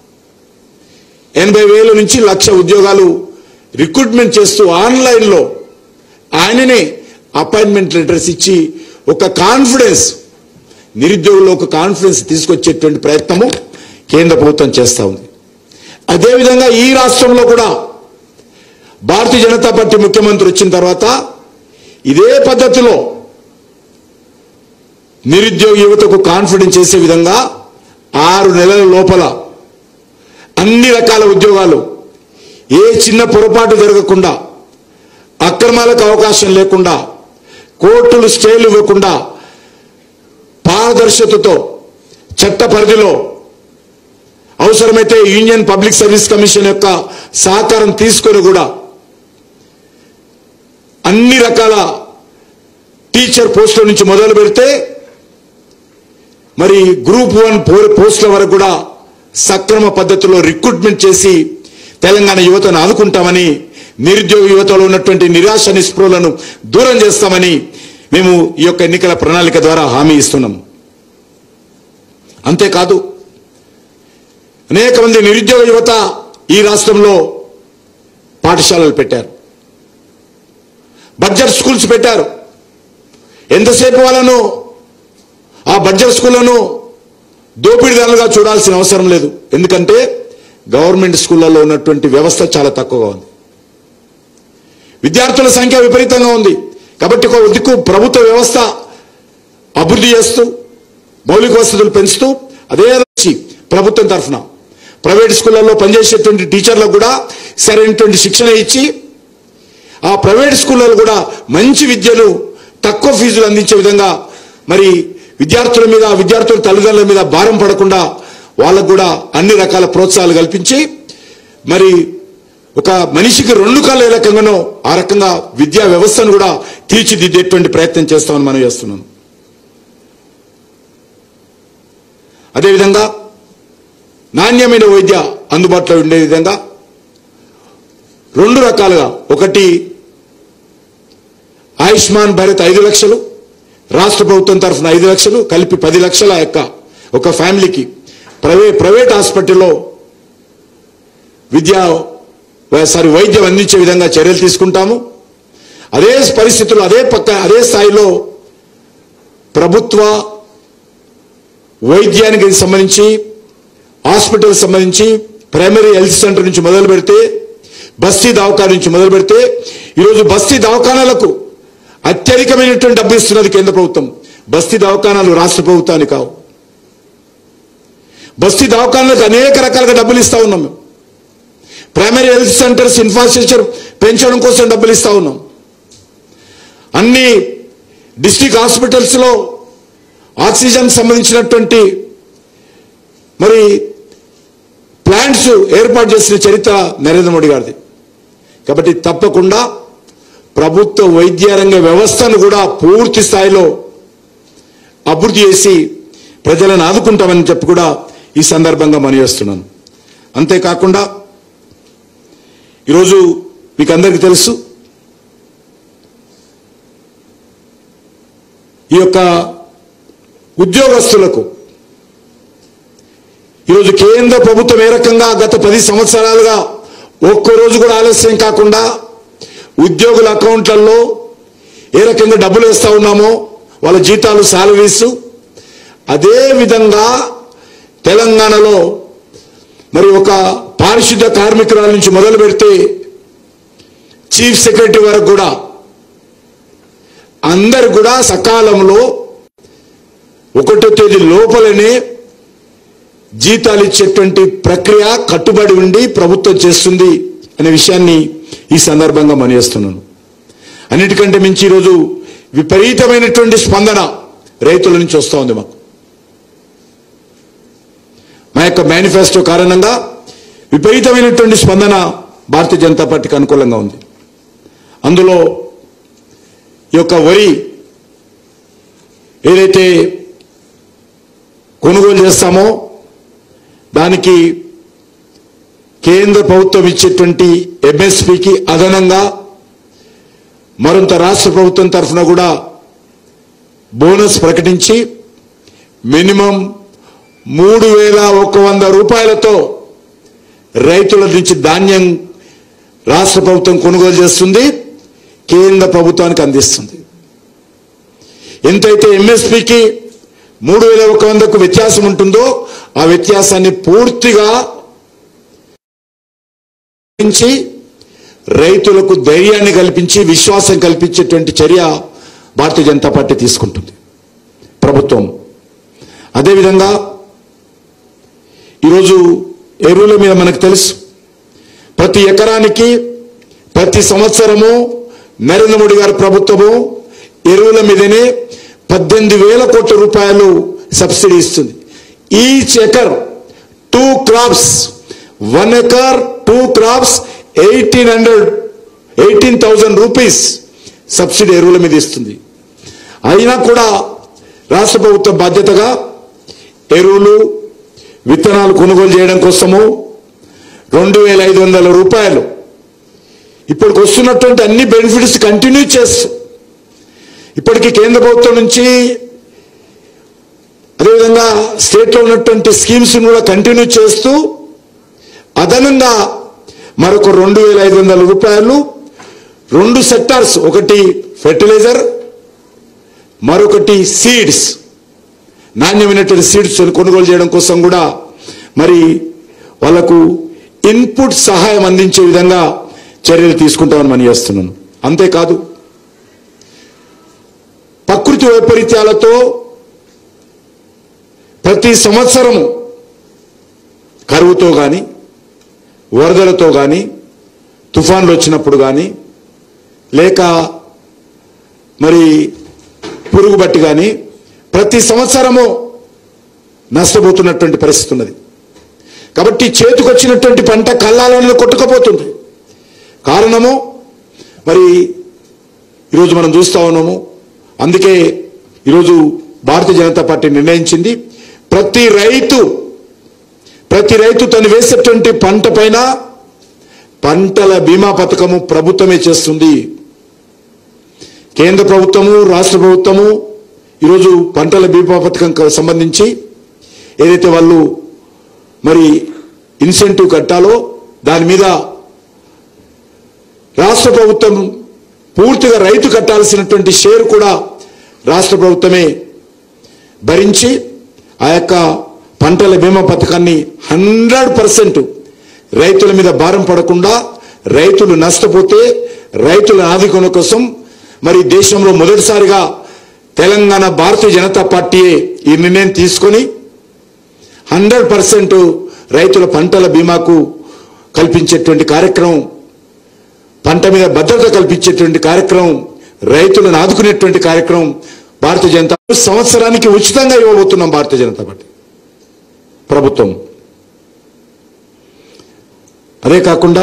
ఎనభై వేల నుంచి లక్ష ఉద్యోగాలు రిక్రూట్మెంట్ చేస్తూ ఆన్లైన్లో ఆయననే అపాయింట్మెంట్ లెటర్స్ ఇచ్చి ఒక కాన్ఫిడెన్స్ నిరుద్యోగుల్లో ఒక కాన్ఫిడెన్స్ తీసుకొచ్చేటువంటి ప్రయత్నము కేంద్ర ప్రభుత్వం చేస్తూ ఉంది అదేవిధంగా ఈ రాష్ట్రంలో కూడా భారతీయ జనతా పార్టీ ముఖ్యమంత్రి వచ్చిన తర్వాత ఇదే పద్ధతిలో నిరుద్యోగ యువతకు కాన్ఫిడెన్స్ చేసే విధంగా ఆరు నెలల లోపల అన్ని రకాల ఉద్యోగాలు ఏ చిన్న పొరపాటు జరగకుండా అక్రమాలకు అవకాశం లేకుండా కోర్టులు స్టేలు ఇవ్వకుండా పారదర్శకతతో చట్ట పరిధిలో అవసరమైతే యూనియన్ పబ్లిక్ సర్వీస్ కమిషన్ యొక్క సహకారం తీసుకొని కూడా అన్ని రకాల టీచర్ పోస్టుల నుంచి మొదలు పెడితే మరి గ్రూప్ వన్ పోస్టుల వరకు కూడా సక్రమ పద్ధతిలో రిక్రూట్మెంట్ చేసి తెలంగాణ యువతను ఆదుకుంటామని నిరుద్యోగ యువతలో ఉన్నటువంటి నిరాశ నిస్పృహలను దూరం చేస్తామని మేము ఈ యొక్క ఎన్నికల ప్రణాళిక ద్వారా హామీ ఇస్తున్నాం అంతేకాదు అనేక మంది నిరుద్యోగ యువత ఈ రాష్ట్రంలో పాఠశాలలు పెట్టారు బడ్జెట్ స్కూల్స్ పెట్టారు ఎంతసేపు వాళ్ళను ఆ బడ్జెట్ స్కూళ్లను దోపిడీదారులుగా చూడాల్సిన అవసరం లేదు ఎందుకంటే గవర్నమెంట్ స్కూళ్ళలో ఉన్నటువంటి వ్యవస్థ చాలా తక్కువగా ఉంది విద్యార్థుల సంఖ్య విపరీతంగా ఉంది కాబట్టి ఒక దిక్కు ప్రభుత్వ వ్యవస్థ అభివృద్ధి చేస్తూ మౌలిక వసతులు పెంచుతూ అదే నుంచి ప్రభుత్వం తరఫున ప్రైవేట్ స్కూళ్ళల్లో పనిచేసేటువంటి టీచర్లకు కూడా సరైనటువంటి శిక్షణ ఇచ్చి ఆ ప్రైవేట్ స్కూళ్ళలో కూడా మంచి విద్యను తక్కువ ఫీజులు అందించే విధంగా మరి విద్యార్థుల మీద విద్యార్థుల తల్లిదండ్రుల మీద భారం పడకుండా వాళ్ళకు కూడా అన్ని రకాల ప్రోత్సాహాలు కల్పించి మరి ఒక మనిషికి రెండు కాళ్ళు ఏ రకంగానో ఆ రకంగా విద్యా వ్యవస్థను కూడా తీర్చిదిద్దేటువంటి ప్రయత్నం చేస్తామని మనం చేస్తున్నాను అదేవిధంగా నాణ్యమైన వైద్య అందుబాటులో ఉండే విధంగా రెండు రకాలుగా ఒకటి ఆయుష్మాన్ భారత్ ఐదు లక్షలు రాష్ట్ర ప్రభుత్వం తరఫున ఐదు లక్షలు కలిపి పది లక్షల యొక్క ఒక ఫ్యామిలీకి ప్రైవేట్ ప్రైవేట్ హాస్పిటల్లో విద్యా సారీ వైద్యం అందించే విధంగా చర్యలు తీసుకుంటాము అదే పరిస్థితుల్లో అదే పక్క అదే స్థాయిలో ప్రభుత్వ వైద్యానికి సంబంధించి హాస్పిటల్ సంబంధించి ప్రైమరీ హెల్త్ సెంటర్ నుంచి మొదలు పెడితే బస్తీ దవాఖాన నుంచి మొదలు పెడితే ఈరోజు బస్తీ దవాఖానాలకు అత్యధికమైనటువంటి డబ్బు ఇస్తున్నది కేంద్ర ప్రభుత్వం బస్తీ దవాఖానాలు రాష్ట్ర ప్రభుత్వాన్ని కావు బస్తీ దవాఖానాలకు అనేక రకాలుగా డబ్బులు ఇస్తా ఉన్నాం మేము ప్రైమరీ హెల్త్ సెంటర్స్ ఇన్ఫ్రాస్ట్రక్చర్ పెంచడం కోసం డబ్బులు ఇస్తా ఉన్నాం అన్ని డిస్టిక్ హాస్పిటల్స్ లో ఆక్సిజన్ సంబంధించినటువంటి మరి ప్లాంట్స్ ఏర్పాటు చేసిన చరిత్ర నరేంద్ర మోడీ గారిది కాబట్టి తప్పకుండా ప్రభుత్వ వైద్య రంగ వ్యవస్థను కూడా పూర్తి స్థాయిలో అభివృద్ధి చేసి ప్రజలను ఆదుకుంటామని చెప్పి కూడా ఈ సందర్భంగా మనవేస్తున్నాను అంతేకాకుండా ఈరోజు మీకు అందరికీ తెలుసు ఈ యొక్క ఉద్యోగస్తులకు ఈరోజు కేంద్ర ప్రభుత్వం ఏ రకంగా గత పది సంవత్సరాలుగా ఒక్క రోజు కూడా ఆలస్యం కాకుండా ఉద్యోగుల అకౌంట్లలో ఏ రకంగా డబ్బులు వేస్తా ఉన్నామో వాళ్ళ జీతాలు శాలరీస్ అదే విధంగా తెలంగాణలో మరి ఒక పారిశుద్ధ కార్మికురాల నుంచి మొదలు పెడితే చీఫ్ సెక్రటరీ వరకు కూడా అందరు కూడా సకాలంలో ఒకటో తేదీ లోపలనే జీతాలు ఇచ్చేటువంటి ప్రక్రియ కట్టుబడి ఉండి ప్రభుత్వం చేస్తుంది అనే విషయాన్ని ఈ సందర్భంగా మనయేస్తున్నాను అన్నిటికంటే మించి ఈరోజు విపరీతమైనటువంటి స్పందన రైతుల నుంచి వస్తూ ఉంది మాకు మా యొక్క మేనిఫెస్టో కారణంగా విపరీతమైనటువంటి స్పందన భారతీయ జనతా పార్టీకి అనుకూలంగా ఉంది అందులో ఈ యొక్క వరి ఏదైతే కొనుగోలు చేస్తామో దానికి కేంద్ర ప్రభుత్వం ఇచ్చేటువంటి ఎంఎస్పికి అదనంగా మరింత రాష్ట్ర ప్రభుత్వం తరఫున కూడా బోనస్ ప్రకటించి మినిమం మూడు వేల ఒక వంద రూపాయలతో రైతుల నుంచి ధాన్యం రాష్ట్ర ప్రభుత్వం కొనుగోలు చేస్తుంది కేంద్ర ప్రభుత్వానికి అందిస్తుంది ఎంతైతే ఎంఎస్పికి మూడు వేల ఒక వందకు వ్యత్యాసం ఉంటుందో ఆ వ్యత్యాసాన్ని పూర్తిగా పెంచి రైతులకు ధైర్యాన్ని కల్పించి విశ్వాసం కల్పించేటువంటి చర్య భారతీయ జనతా పార్టీ తీసుకుంటుంది ప్రభుత్వం అదేవిధంగా ఈరోజు ఎరువుల మీద మనకు తెలుసు ప్రతి ఎకరానికి ప్రతి సంవత్సరము నరేంద్ర మోడీ గారి ప్రభుత్వము ఎరువుల మీదనే పద్దెనిమిది వేల కోట్ల రూపాయలు సబ్సిడీ ఇస్తుంది each acre two crops one acre two crops eighteen hundred eighteen thousand rupees subsidy ఎరువుల మీద ఇస్తుంది అయినా కూడా రాష్ట్ర ప్రభుత్వం బాధ్యతగా ఎరువులు విత్తనాలు కొనుగోలు చేయడం కోసము రెండు వేల ఐదు వందల రూపాయలు ఇప్పటికి వస్తున్నటువంటి అన్ని బెనిఫిట్స్ కంటిన్యూ చేస్తూ ఇప్పటికీ కేంద్ర ప్రభుత్వం నుంచి అదేవిధంగా స్టేట్లో ఉన్నటువంటి స్కీమ్స్ కూడా కంటిన్యూ చేస్తూ అదనంగా మరొక రెండు వేల ఐదు వందల రూపాయలు రెండు సెక్టార్స్ ఒకటి ఫెర్టిలైజర్ మరొకటి సీడ్స్ నాణ్యమైనటువంటి సీడ్స్ కొనుగోలు చేయడం కోసం కూడా మరి వాళ్ళకు ఇన్పుట్ సహాయం అందించే విధంగా చర్యలు తీసుకుంటామని మనం చేస్తున్నాను అంతేకాదు ప్రకృతి వైపరీత్యాలతో ప్రతి సంవత్సరము కరువుతో కానీ వరదలతో కానీ తుఫాన్లు వచ్చినప్పుడు కానీ లేక మరి పురుగు బట్టి కానీ ప్రతి సంవత్సరము నష్టపోతున్నటువంటి పరిస్థితి ఉన్నది కాబట్టి చేతికొచ్చినటువంటి పంట కళ్ళాలను కొట్టుకపోతుంది కారణము మరి ఈరోజు మనం చూస్తా ఉన్నాము అందుకే ఈరోజు భారతీయ జనతా పార్టీ నిర్ణయించింది ప్రతి రైతు ప్రతి రైతు తను వేసేటువంటి పంట పైన పంటల బీమా పథకము ప్రభుత్వమే చేస్తుంది కేంద్ర ప్రభుత్వము రాష్ట్ర ప్రభుత్వము ఈరోజు పంటల బీమా పథకం సంబంధించి ఏదైతే వాళ్ళు మరి ఇన్సెంటివ్ కట్టాలో దాని మీద రాష్ట్ర ప్రభుత్వం పూర్తిగా రైతు కట్టాల్సినటువంటి షేర్ కూడా రాష్ట్ర ప్రభుత్వమే భరించి ఆ యొక్క పంటల బీమా పథకాన్ని హండ్రెడ్ పర్సెంట్ రైతుల మీద భారం పడకుండా రైతులు నష్టపోతే రైతుల ఆదుకునే కోసం మరి దేశంలో మొదటిసారిగా తెలంగాణ భారతీయ జనతా పార్టీయే ఈ నిర్ణయం తీసుకొని హండ్రెడ్ పర్సెంట్ రైతుల పంటల బీమాకు కల్పించేటువంటి కార్యక్రమం పంట మీద భద్రత కల్పించేటువంటి కార్యక్రమం రైతులను ఆదుకునేటువంటి కార్యక్రమం భారతీయ జనతా సంవత్సరానికి ఉచితంగా ఇవ్వబోతున్నాం భారతీయ జనతా పార్టీ ప్రభుత్వం అదే కాకుండా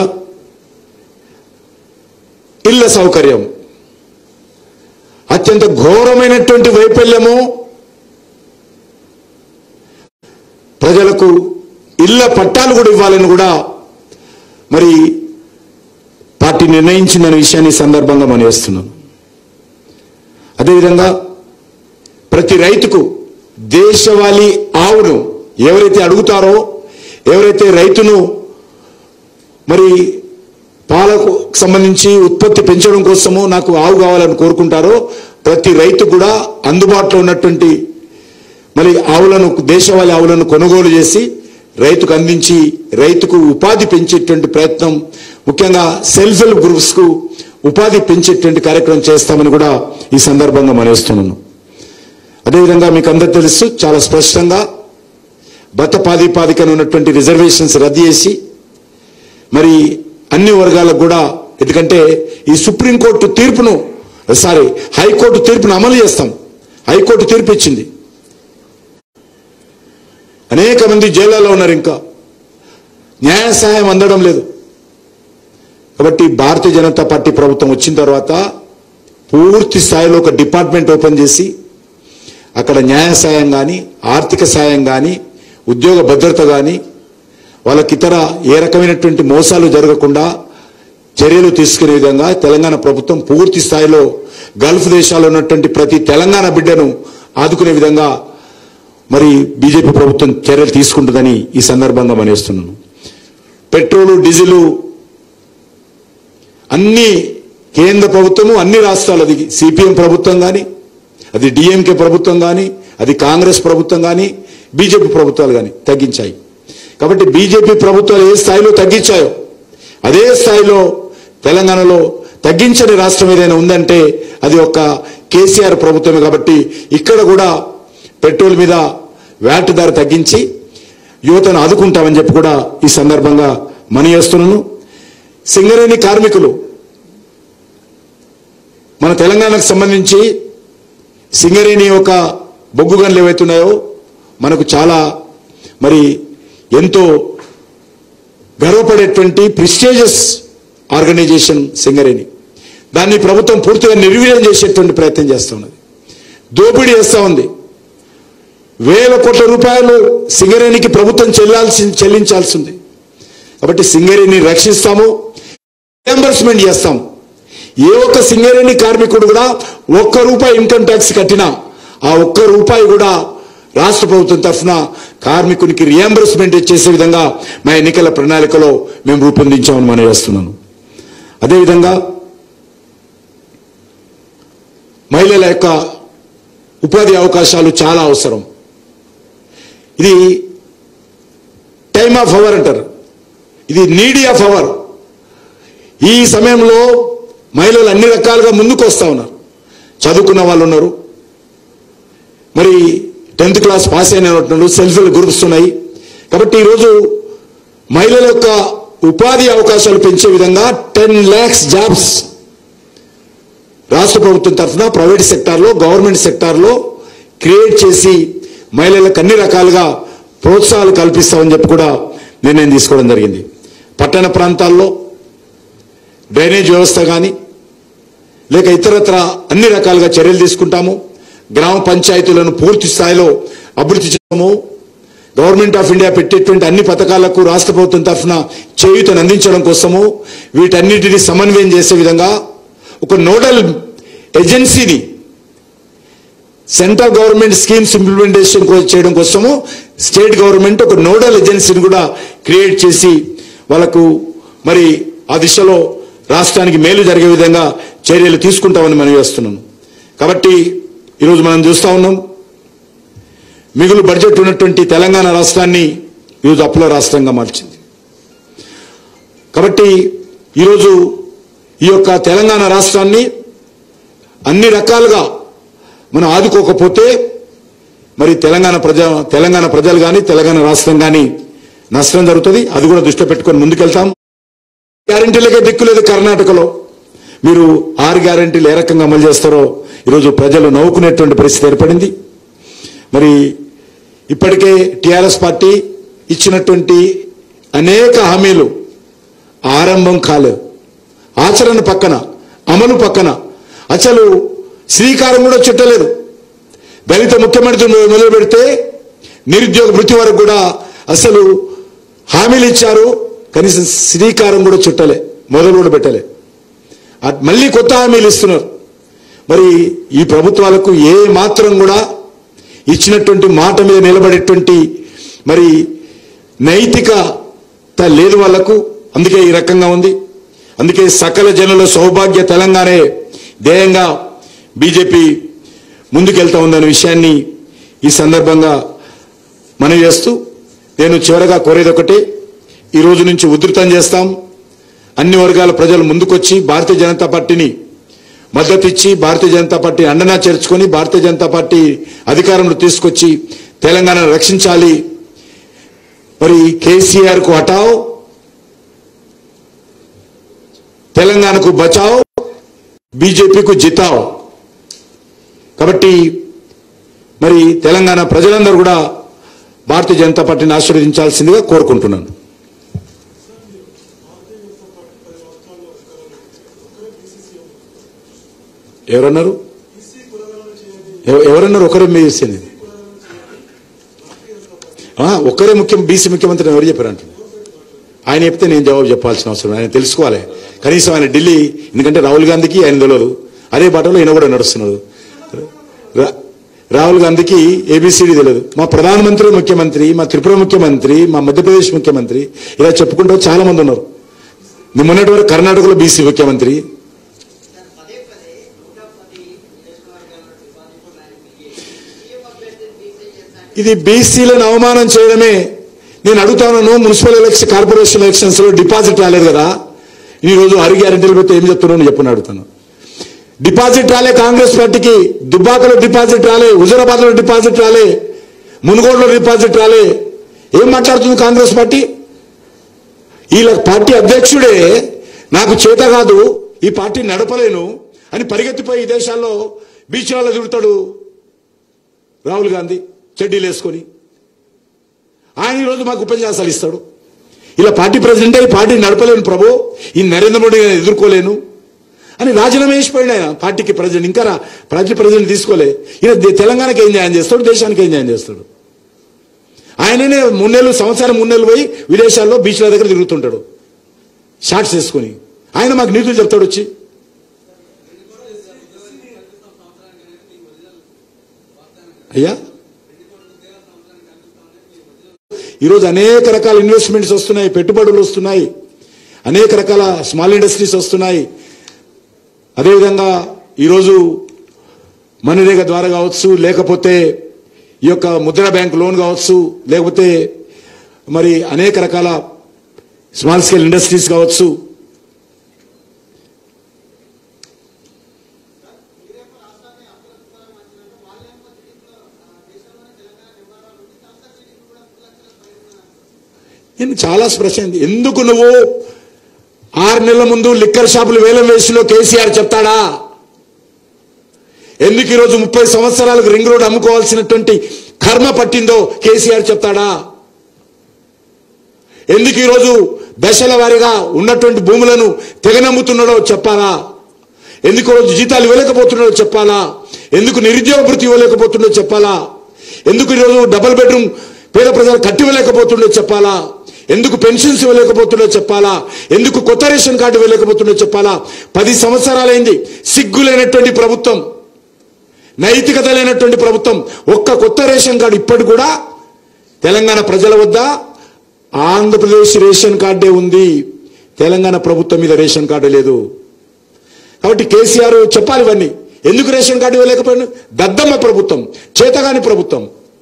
ఇళ్ల సౌకర్యం అత్యంత ఘోరమైనటువంటి వైఫల్యము ప్రజలకు ఇళ్ల పట్టాలు కూడా ఇవ్వాలని కూడా మరి పార్టీ నిర్ణయించిందనే విషయాన్ని ఈ సందర్భంగా మనం వేస్తున్నాను అదేవిధంగా ప్రతి రైతుకు దేశవాళీ ఆవును ఎవరైతే అడుగుతారో ఎవరైతే రైతును మరి పాలకు సంబంధించి ఉత్పత్తి పెంచడం కోసము నాకు ఆవు కావాలని కోరుకుంటారో ప్రతి రైతు కూడా అందుబాటులో ఉన్నటువంటి మరి ఆవులను దేశవాళీ ఆవులను కొనుగోలు చేసి రైతుకు అందించి రైతుకు ఉపాధి పెంచేటువంటి ప్రయత్నం ముఖ్యంగా సెల్ఫ్ హెల్ప్ గ్రూప్స్ కు ఉపాధి పెంచేటువంటి కార్యక్రమం చేస్తామని కూడా ఈ సందర్భంగా మనవేస్తున్నాను అదేవిధంగా మీకు అందరు తెలుసు చాలా స్పష్టంగా బత ప్రాతిపాదికన ఉన్నటువంటి రిజర్వేషన్స్ రద్దు చేసి మరి అన్ని వర్గాలకు కూడా ఎందుకంటే ఈ సుప్రీంకోర్టు తీర్పును సారీ హైకోర్టు తీర్పును అమలు చేస్తాం హైకోర్టు తీర్పు ఇచ్చింది అనేక మంది జైళ్ళలో ఉన్నారు ఇంకా న్యాయ సహాయం అందడం లేదు కాబట్టి భారతీయ జనతా పార్టీ ప్రభుత్వం వచ్చిన తర్వాత పూర్తి స్థాయిలో ఒక డిపార్ట్మెంట్ ఓపెన్ చేసి అక్కడ న్యాయ సాయం కానీ ఆర్థిక సాయం కానీ ఉద్యోగ భద్రత కానీ వాళ్ళకి ఇతర ఏ రకమైనటువంటి మోసాలు జరగకుండా చర్యలు తీసుకునే విధంగా తెలంగాణ ప్రభుత్వం పూర్తి స్థాయిలో గల్ఫ్ దేశాల్లో ఉన్నటువంటి ప్రతి తెలంగాణ బిడ్డను ఆదుకునే విధంగా మరి బీజేపీ ప్రభుత్వం చర్యలు తీసుకుంటుందని ఈ సందర్భంగా మనవేస్తున్నాను పెట్రోలు డీజిలు అన్ని కేంద్ర ప్రభుత్వము అన్ని రాష్ట్రాలది సిపిఎం ప్రభుత్వం కానీ అది డిఎంకే ప్రభుత్వం కానీ అది కాంగ్రెస్ ప్రభుత్వం కానీ బీజేపీ ప్రభుత్వాలు కానీ తగ్గించాయి కాబట్టి బీజేపీ ప్రభుత్వాలు ఏ స్థాయిలో తగ్గించాయో అదే స్థాయిలో తెలంగాణలో తగ్గించని రాష్ట్రం ఏదైనా ఉందంటే అది ఒక కేసీఆర్ ప్రభుత్వమే కాబట్టి ఇక్కడ కూడా పెట్రోల్ మీద వ్యాట్ ధర తగ్గించి యువతను ఆదుకుంటామని చెప్పి కూడా ఈ సందర్భంగా మని చేస్తున్నాను సింగరేణి కార్మికులు మన తెలంగాణకు సంబంధించి సింగరేణి యొక్క బొగ్గు గన్లు ఏవైతున్నాయో మనకు చాలా మరి ఎంతో గర్వపడేటువంటి ప్రిస్టేజియస్ ఆర్గనైజేషన్ సింగరేణి దాన్ని ప్రభుత్వం పూర్తిగా నిర్వీర్యం చేసేటువంటి ప్రయత్నం చేస్తూ ఉన్నది దోపిడీ చేస్తూ ఉంది వేల కోట్ల రూపాయలు సింగరేణికి ప్రభుత్వం చెల్లాల్సి చెల్లించాల్సి ఉంది కాబట్టి సింగరేణిని రక్షిస్తాము రియంబర్స్మెంట్ చేస్తాం ఏ ఒక్క సింగరేణి కార్మికుడు కూడా ఒక్క రూపాయి ఇన్కమ్ ట్యాక్స్ కట్టినా ఆ ఒక్క రూపాయి కూడా రాష్ట్ర ప్రభుత్వం తరఫున కార్మికునికి రియంబర్స్మెంట్ చేసే విధంగా మా ఎన్నికల ప్రణాళికలో మేము రూపొందించామని మనం చేస్తున్నాను అదేవిధంగా మహిళల యొక్క ఉపాధి అవకాశాలు చాలా అవసరం ఇది టైమ్ ఆఫ్ అవర్ అంటారు ఇది నీడీ ఆఫ్ అవర్ ఈ సమయంలో మహిళలు అన్ని రకాలుగా ముందుకు వస్తూ ఉన్నారు చదువుకున్న వాళ్ళు ఉన్నారు మరి టెన్త్ క్లాస్ పాస్ అయిన వాళ్ళు సెల్ఫ్ గ్రూప్స్ ఉన్నాయి కాబట్టి ఈరోజు మహిళల యొక్క ఉపాధి అవకాశాలు పెంచే విధంగా టెన్ ల్యాక్స్ జాబ్స్ రాష్ట్ర ప్రభుత్వం తరఫున ప్రైవేట్ సెక్టార్లో గవర్నమెంట్ సెక్టార్లో క్రియేట్ చేసి మహిళలకు అన్ని రకాలుగా ప్రోత్సాహాలు కల్పిస్తామని చెప్పి కూడా నిర్ణయం తీసుకోవడం జరిగింది పట్టణ ప్రాంతాల్లో డ్రైనేజ్ వ్యవస్థ కానీ లేక ఇతరత్ర అన్ని రకాలుగా చర్యలు తీసుకుంటాము గ్రామ పంచాయతీలను పూర్తి స్థాయిలో అభివృద్ధి చేయడము గవర్నమెంట్ ఆఫ్ ఇండియా పెట్టేటువంటి అన్ని పథకాలకు రాష్ట్ర ప్రభుత్వం తరఫున చేయూతను అందించడం కోసము వీటన్నిటిని సమన్వయం చేసే విధంగా ఒక నోడల్ ఏజెన్సీని సెంట్రల్ గవర్నమెంట్ స్కీమ్స్ ఇంప్లిమెంటేషన్ కో- చేయడం కోసము స్టేట్ గవర్నమెంట్ ఒక నోడల్ ఏజెన్సీని కూడా క్రియేట్ చేసి వాళ్ళకు మరి ఆ దిశలో రాష్ట్రానికి మేలు జరిగే విధంగా చర్యలు తీసుకుంటామని మనం చేస్తున్నాం కాబట్టి ఈరోజు మనం చూస్తా ఉన్నాం మిగులు బడ్జెట్ ఉన్నటువంటి తెలంగాణ రాష్ట్రాన్ని ఈరోజు అప్పుల రాష్ట్రంగా మార్చింది కాబట్టి ఈరోజు ఈ యొక్క తెలంగాణ రాష్ట్రాన్ని అన్ని రకాలుగా మనం ఆదుకోకపోతే మరి తెలంగాణ ప్రజ తెలంగాణ ప్రజలు కానీ తెలంగాణ రాష్ట్రం కానీ నష్టం జరుగుతుంది అది కూడా దృష్టిలో పెట్టుకొని ముందుకెళ్తాం గ్యారంటీలకే దిక్కులేదు కర్ణాటకలో మీరు ఆరు గ్యారంటీలు ఏ రకంగా అమలు చేస్తారో ఈరోజు ప్రజలు నవ్వుకునేటువంటి పరిస్థితి ఏర్పడింది మరి ఇప్పటికే టిఆర్ఎస్ పార్టీ ఇచ్చినటువంటి అనేక హామీలు ఆరంభం కాలేదు ఆచరణ పక్కన అమలు పక్కన అసలు శ్రీకారం కూడా చుట్టలేదు దళిత ముఖ్యమంత్రి మొదలు పెడితే నిరుద్యోగ వృత్తి వరకు కూడా అసలు హామీలు ఇచ్చారు కనీసం శ్రీకారం కూడా చుట్టలే మొదలు కూడా పెట్టలే అట్- మళ్ళీ కొత్త హామీలు ఇస్తున్నారు మరి ఈ ప్రభుత్వాలకు ఏ మాత్రం కూడా ఇచ్చినటువంటి మాట మీద నిలబడేటువంటి మరి నైతికత లేదు వాళ్లకు అందుకే ఈ రకంగా ఉంది అందుకే సకల జనుల సౌభాగ్య తెలంగాణే ధ్యేయంగా బీజేపీ ముందుకెళ్తా ఉందనే విషయాన్ని ఈ సందర్భంగా మనవి చేస్తూ నేను చివరగా కోరేది ఒకటి ఈ రోజు నుంచి ఉధృతం చేస్తాం అన్ని వర్గాల ప్రజలు ముందుకొచ్చి భారతీయ జనతా పార్టీని మద్దతు ఇచ్చి భారతీయ జనతా పార్టీ అండనా చేర్చుకొని భారతీయ జనతా పార్టీ అధికారంలో తీసుకొచ్చి తెలంగాణను రక్షించాలి మరి కేసీఆర్ కు హటావ్ తెలంగాణకు బచావ్ బీజేపీకు జితావ్ కాబట్టి మరి తెలంగాణ ప్రజలందరూ కూడా భారతీయ జనతా పార్టీని ఆశీర్వదించాల్సిందిగా కోరుకుంటున్నాను ఎవరన్నారు ఎవ- ఎవరన్నారు ఒకరే మీ చేసింది ఆ, ఒక్కరే ముఖ్యం బీసీ ముఖ్యమంత్రి ఎవరు చెప్పారు అంటున్నారు ఆయన చెప్తే నేను జవాబు చెప్పాల్సిన అవసరం లేదు. ఆయన తెలుసుకోవాలి కనీసం ఆయన ఢిల్లీ ఎందుకంటే రాహుల్ గాంధీకి ఆయన తెలియదు అదే బాటలో ఈయన కూడా నడుస్తున్నాడు రా- రాహుల్ గాంధీకి ఏబిసిడి తెలియదు మా ప్రధానమంత్రి ముఖ్యమంత్రి మా త్రిపుర ముఖ్యమంత్రి మా మధ్యప్రదేశ్ ముఖ్యమంత్రి ఇలా చెప్పుకుంటూ చాలా మంది ఉన్నారు మొన్నటి వరకు కర్ణాటకలో బీసీ ముఖ్యమంత్రి పదే పదే నూట పది నియోజకవర్గాల్లో డిపాజిట్ ప్లానింగ్ సీఎం అభ్యర్థిని బీసీ చేస్తానికి ఇది బీసీలను అవమానం చేయడమే నేను అడుగుతాను మున్సిపల్ ఎలక్షన్ కార్పొరేషన్ ఎలక్షన్స్ లో డిపాజిట్ రాలేదు కదా ఈ రోజు హరి గ్యారెంటీలు పెడితే ఏం చెప్తున్నావు చెప్పని అడుగుతాను డిపాజిట్ రాలే కాంగ్రెస్ పార్టీకి దుబ్బాకలో డిపాజిట్ రాలే హుజరాబాద్ లో డిపాజిట్ రాలే మునుగోడులో డిపాజిట్ రాలే ఏం మాట్లాడుతుంది కాంగ్రెస్ పార్టీ వీళ్ళ పార్టీ అధ్యక్షుడే నాకు చేత కాదు ఈ పార్టీ నడపలేను అని పరిగెత్తిపోయి ఈ దేశాల్లో బీచ్లలో తిరుగుతాడు రాహుల్ గాంధీ చెడ్డీలు వేసుకొని ఆయన ఈరోజు మాకు ఉపన్యాసాలు ఇస్తాడు ఇలా పార్టీ ప్రెసిడెంట్ ఈ పార్టీ నడపలేను ప్రభు ఈ నరేంద్ర మోడీ గారిని ఎదుర్కోలేను అని రాజీనామా వేసిపోయాడు ఆయన పార్టీకి ప్రెసిడెంట్ ఇంకా రా- పార్టీ ప్రెసిడెంట్ తీసుకోలే ఈయన దే- తెలంగాణకి ఏం న్యాయం చేస్తాడు దేశానికి ఏం న్యాయం చేస్తాడు ఆయననే మున్నెళ్ళు సంవత్సరం మున్నెళ్ళు పోయి విదేశాల్లో బీచ్ల దగ్గర తిరుగుతుంటాడు షార్ట్స్ వేసుకొని ఆయన మాకు నీతులు చెప్తాడు వచ్చి అయ్యా ఈరోజు అనేక రకాల ఇన్వెస్ట్మెంట్స్ వస్తున్నాయి పెట్టుబడులు వస్తున్నాయి అనేక రకాల స్మాల్ ఇండస్ట్రీస్ వస్తున్నాయి అదేవిధంగా ఈరోజు మనరేగా ద్వారా కావచ్చు లేకపోతే ఈ యొక్క ముద్రా బ్యాంక్ లోన్ కావచ్చు లేకపోతే మరి అనేక రకాల స్మాల్ స్కేల్ ఇండస్ట్రీస్ కావచ్చు నేను చాలా ప్రశ్న ఎందుకు నువ్వు ఆరు నెలల ముందు లిక్కర్ షాపులు వేలం వేసిలో కేసీఆర్ చెప్తాడా ఎందుకు ఈరోజు ముప్పై సంవత్సరాలకు రింగ్ రోడ్ అమ్ముకోవాల్సినటువంటి కర్మ పట్టిందో కేసీఆర్ చెప్తాడా ఎందుకు ఈరోజు దశల వారీగా ఉన్నటువంటి భూములను తెగనమ్ముతున్నాడో చెప్పాలా ఎందుకు రోజు జీతాలు ఇవ్వలేకపోతున్నాడో చెప్పాలా ఎందుకు నిరుద్యోగ భృతి ఇవ్వలేకపోతుండో చెప్పాలా ఎందుకు ఈరోజు డబుల్ బెడ్రూమ్ పేద ప్రజలు కట్టి ఇవ్వలేకపోతుండో చెప్పాలా ఎందుకు పెన్షన్స్ ఇవ్వలేకపోతుండో చెప్పాలా ఎందుకు కొత్త రేషన్ కార్డు ఇవ్వలేకపోతుండో చెప్పాలా పది సంవత్సరాలైంది సిగ్గులేనటువంటి ప్రభుత్వం నైతికత లేనటువంటి ప్రభుత్వం ఒక్క కొత్త రేషన్ కార్డు ఇప్పటి కూడా తెలంగాణ ప్రజల వద్ద ఆంధ్రప్రదేశ్ రేషన్ కార్డే ఉంది తెలంగాణ ప్రభుత్వం మీద రేషన్ కార్డు లేదు కాబట్టి కేసీఆర్ చెప్పాలి ఇవన్నీ ఎందుకు రేషన్ కార్డు ఇవ్వలేకపోయాడు దద్దమ్మ ప్రభుత్వం చేతగాని ప్రభుత్వం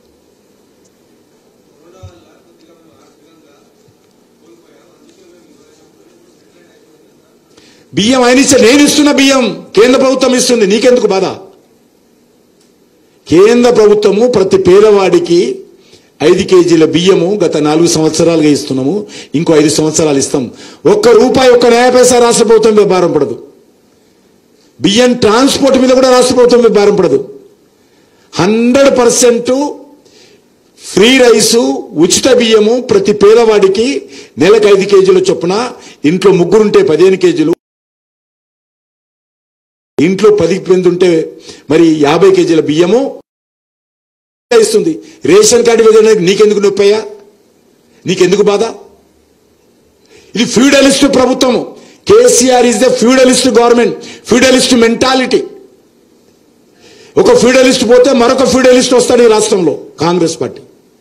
బియ్యం ఆయన ఇచ్చే నేను ఇస్తున్న బియ్యం కేంద్ర ప్రభుత్వం ఇస్తుంది నీకెందుకు బాధ కేంద్ర ప్రభుత్వము ప్రతి పేదవాడికి ఐదు కేజీల బియ్యము గత నాలుగు సంవత్సరాలుగా ఇస్తున్నాము ఇంకో ఐదు సంవత్సరాలు ఇస్తాం ఒక్క రూపాయి ఒక్క న్యాయ పైసా రాష్ట్ర ప్రభుత్వం మీద భారం పడదు బియ్యం ట్రాన్స్పోర్ట్ మీద కూడా రాష్ట్ర ప్రభుత్వం మీద భారం పడదు హండ్రెడ్ పర్సెంట్ ఫ్రీ రైసు ఉచిత బియ్యము ప్రతి పేదవాడికి నెలకు ఐదు కేజీల చొప్పున ఇంట్లో ముగ్గురుంటే పదిహేను కేజీలు ఇంట్లో పది మంది ఉంటే మరి యాభై కేజీల బియ్యము ఇస్తుంది రేషన్ కార్డు మీద నీకెందుకు నొప్పయ్యా నీకెందుకు బాధ ఇది ఫ్యూడలిస్ట్ ప్రభుత్వము KCR is the feudalist government feudalist mentality ఒక ఫ్యూడలిస్ట్ పోతే మరొక ఫ్యూడలిస్ట్ వస్తాడు ఈ రాష్ట్రంలో కాంగ్రెస్ పార్టీ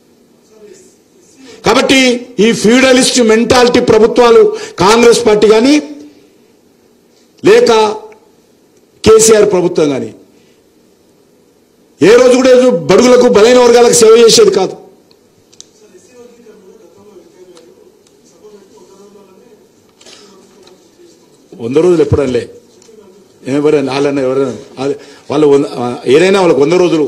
కాబట్టి ఈ ఫ్యూడలిస్ట్ మెంటాలిటీ ప్రభుత్వాలు కాంగ్రెస్ పార్టీ కానీ లేక కేసీఆర్ ప్రభుత్వం కానీ ఏ రోజు కూడా ఏదో బడుగులకు బలైన వర్గాలకు సేవ చేసేది కాదు వంద రోజులు ఎప్పుడనలే ఎవరైనా వాళ్ళన్న ఎవరైనా వాళ్ళ- వాళ్ళు వంద- ఆ, ఏదైనా వాళ్ళకి వంద రోజులు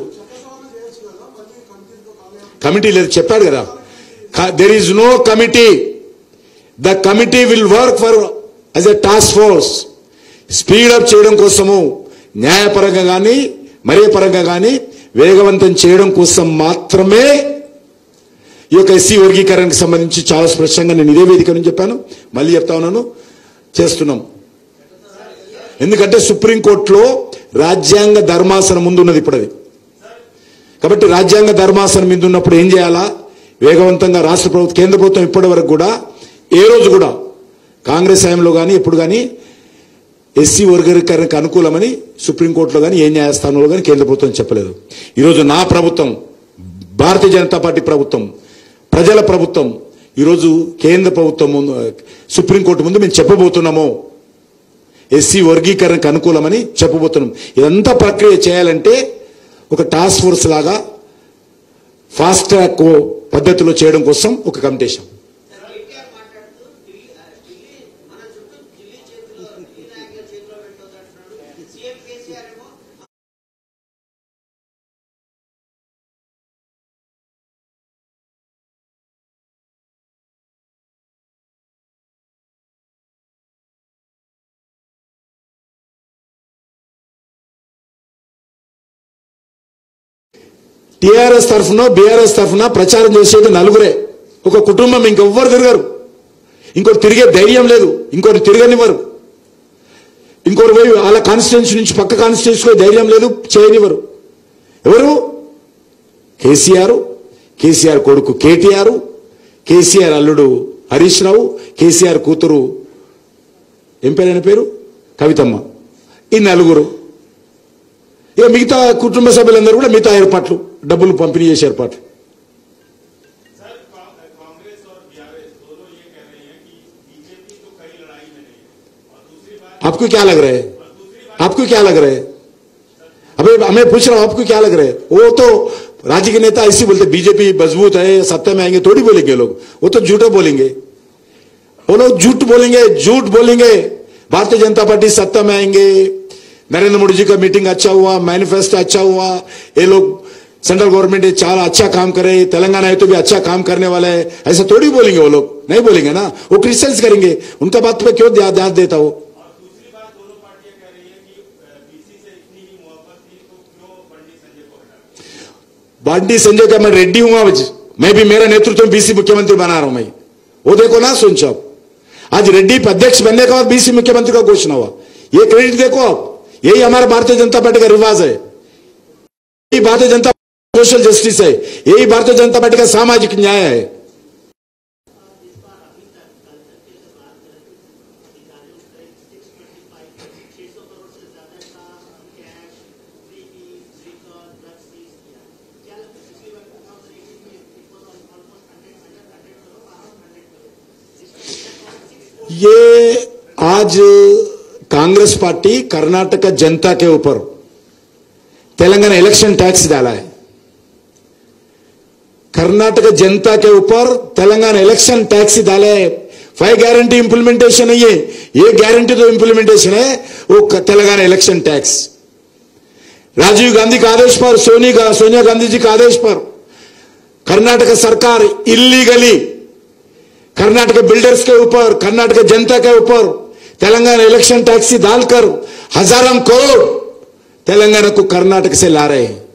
కమిటీ లేదు చెప్పాడు కదా there is no committee the committee will work for as a task force speed up చేయడం కోసము న్యాయపరంగా కానీ మరే పరంగా కానీ వేగవంతం చేయడం కోసం మాత్రమే ఈ యొక్క ఎస్సీ వర్గీకరణకు సంబంధించి చాలా స్పష్టంగా నేను ఇదే వేదిక నుంచి చెప్పాను మళ్ళీ చెప్తా ఉన్నాను చేస్తున్నాం ఎందుకంటే సుప్రీంకోర్టులో రాజ్యాంగ ధర్మాసనం ముందు ఉన్నది ఇప్పుడు అది కాబట్టి రాజ్యాంగ ధర్మాసనం మీద ఉన్నప్పుడు ఏం చేయాలా వేగవంతంగా రాష్ట్ర ప్రభుత్వం కేంద్ర ప్రభుత్వం ఇప్పటి వరకు కూడా ఏ రోజు కూడా కాంగ్రెస్ హయాంలో కానీ ఎప్పుడు కానీ ఎస్సీ వర్గీకరణకు అనుకూలమని సుప్రీంకోర్టులో కానీ ఏ న్యాయస్థానంలో కానీ కేంద్ర ప్రభుత్వం చెప్పలేదు ఈరోజు నా ప్రభుత్వం భారతీయ జనతా పార్టీ ప్రభుత్వం ప్రజల ప్రభుత్వం ఈరోజు కేంద్ర ప్రభుత్వం ముందు సుప్రీంకోర్టు ముందు మేము చెప్పబోతున్నాము ఎస్సీ వర్గీకరణకు అనుకూలమని చెప్పబోతున్నాం ఇదంతా ప్రక్రియ చేయాలంటే ఒక టాస్క్ ఫోర్స్ లాగా ఫాస్ట్ ట్రాక్ పద్ధతిలో చేయడం కోసం ఒక కమిటేషన్ కేటీఆర్ మాట్లాడుతూ ఢిల్లీ ఆ, ఢిల్లీ మన చుట్టూ ఢిల్లీ చేతిలో ఢిల్లీ నాయకుల చేతిలో పెట్టొద్దు అంటున్నాడు సీఎం కేసీఆర్ ఏమో టిఆర్ఎస్ తరఫున బీఆర్ఎస్ తరఫున ప్రచారం చేసేది నలుగురే ఒక కుటుంబం ఇంకెవ్వరు తిరగరు ఇంకోటి తిరిగే ధైర్యం లేదు ఇంకోటి తిరగనివ్వరు ఇంకోటి పోయి వాళ్ళ కాన్స్టిట్యున్సీ నుంచి పక్క కాన్స్టిట్యున్సీలో ధైర్యం లేదు చేయనివ్వరు ఎవరు కేసీఆర్ కేసీఆర్ కొడుకు కేటీఆర్ కేసీఆర్ అల్లుడు హరీష్ రావు కేసీఆర్ కూతురు ఏం పేరు ఆయన పేరు కవితమ్మ ఈ నలుగురు ఇక మిగతా కుటుంబ సభ్యులందరూ కూడా మిగతా ఏర్పాట్లు డబ్బులు పంపిణీ చేసే ఏర్పాట్లు आपको क्या लग रहा है आपको क्या लग रहा है अबे हमें पूछ रहा हूं आपको क्या लग रहा है वो तो राज्य के नेता ऐसे बोलते बीजेपी मजबूत है सत्ता में आएंगे थोड़ी बोलेंगे लोग वो तो झूठो बोलेंगे वो लोग झूठ बोलेंगे झूठ बोलेंगे भारतीय जनता पार्टी सत्ता में आएंगे नरेंद्र मोदी जी का मीटिंग अच्छा हुआ मैनिफेस्टो अच्छा हुआ ये लोग सेंट्रल गवर्नमेंट चाल अच्छा काम करे तेलंगाना है तो भी अच्छा काम करने वाला है ऐसा थोड़ी बोलेंगे वो लोग नहीं बोलेंगे ना वो क्रिटिसाइज करेंगे उनका बात पे क्यों ध्यान ध्यान देता हो और दूसरी बात दोनों पार्टियां कह रही है कि बीसी से इतनी ही मोहब्बत थी तो क्यों बंडी संजय को हटा बांडी संजय का मैं रेड्डी हूं आज मैं भी मेरा नेतृत्व में बीसी मुख्यमंत्री बना रहा हूं मैं वो देखो ना सुन साहब आज रेड्डी अध्यक्ष बनने के बाद बीसी मुख्यमंत्री का घोषणा हुआ ये क्रेडिट देखो आप यही हमारा भारतीय जनता पार्टी का रिवाज है यही भारतीय जनता सोशल जस्टिस है यही भारतीय जनता पार्टी का सामाजिक न्याय है ये आज कांग्रेस पार्टी कर्नाटक जनता के ऊपर तेलंगाना इलेक्शन टैक्स डाला है कर्नाटक जनता के ऊपर तेलंगाना इलेक्शन टैक्स डाला है फाइव गारंटी इंप्लीमेंटेशन है ये ये गारंटी तो इंप्लीमेंटेशन है वो क- तेलंगाना इलेक्शन टैक्स राजीव गांधी के आदेश पर सोनी का सोनिया गांधी जी के आदेश पर कर्नाटक सरकार इलीगली कर्नाटक बिल्डर्स के ऊपर कर्नाटक जनता के ऊपर तेलंगाना इलेक्शन टैक्स डालकर हजारों करोड़ तेलंगाना को कर्नाटक से ला रहे हैं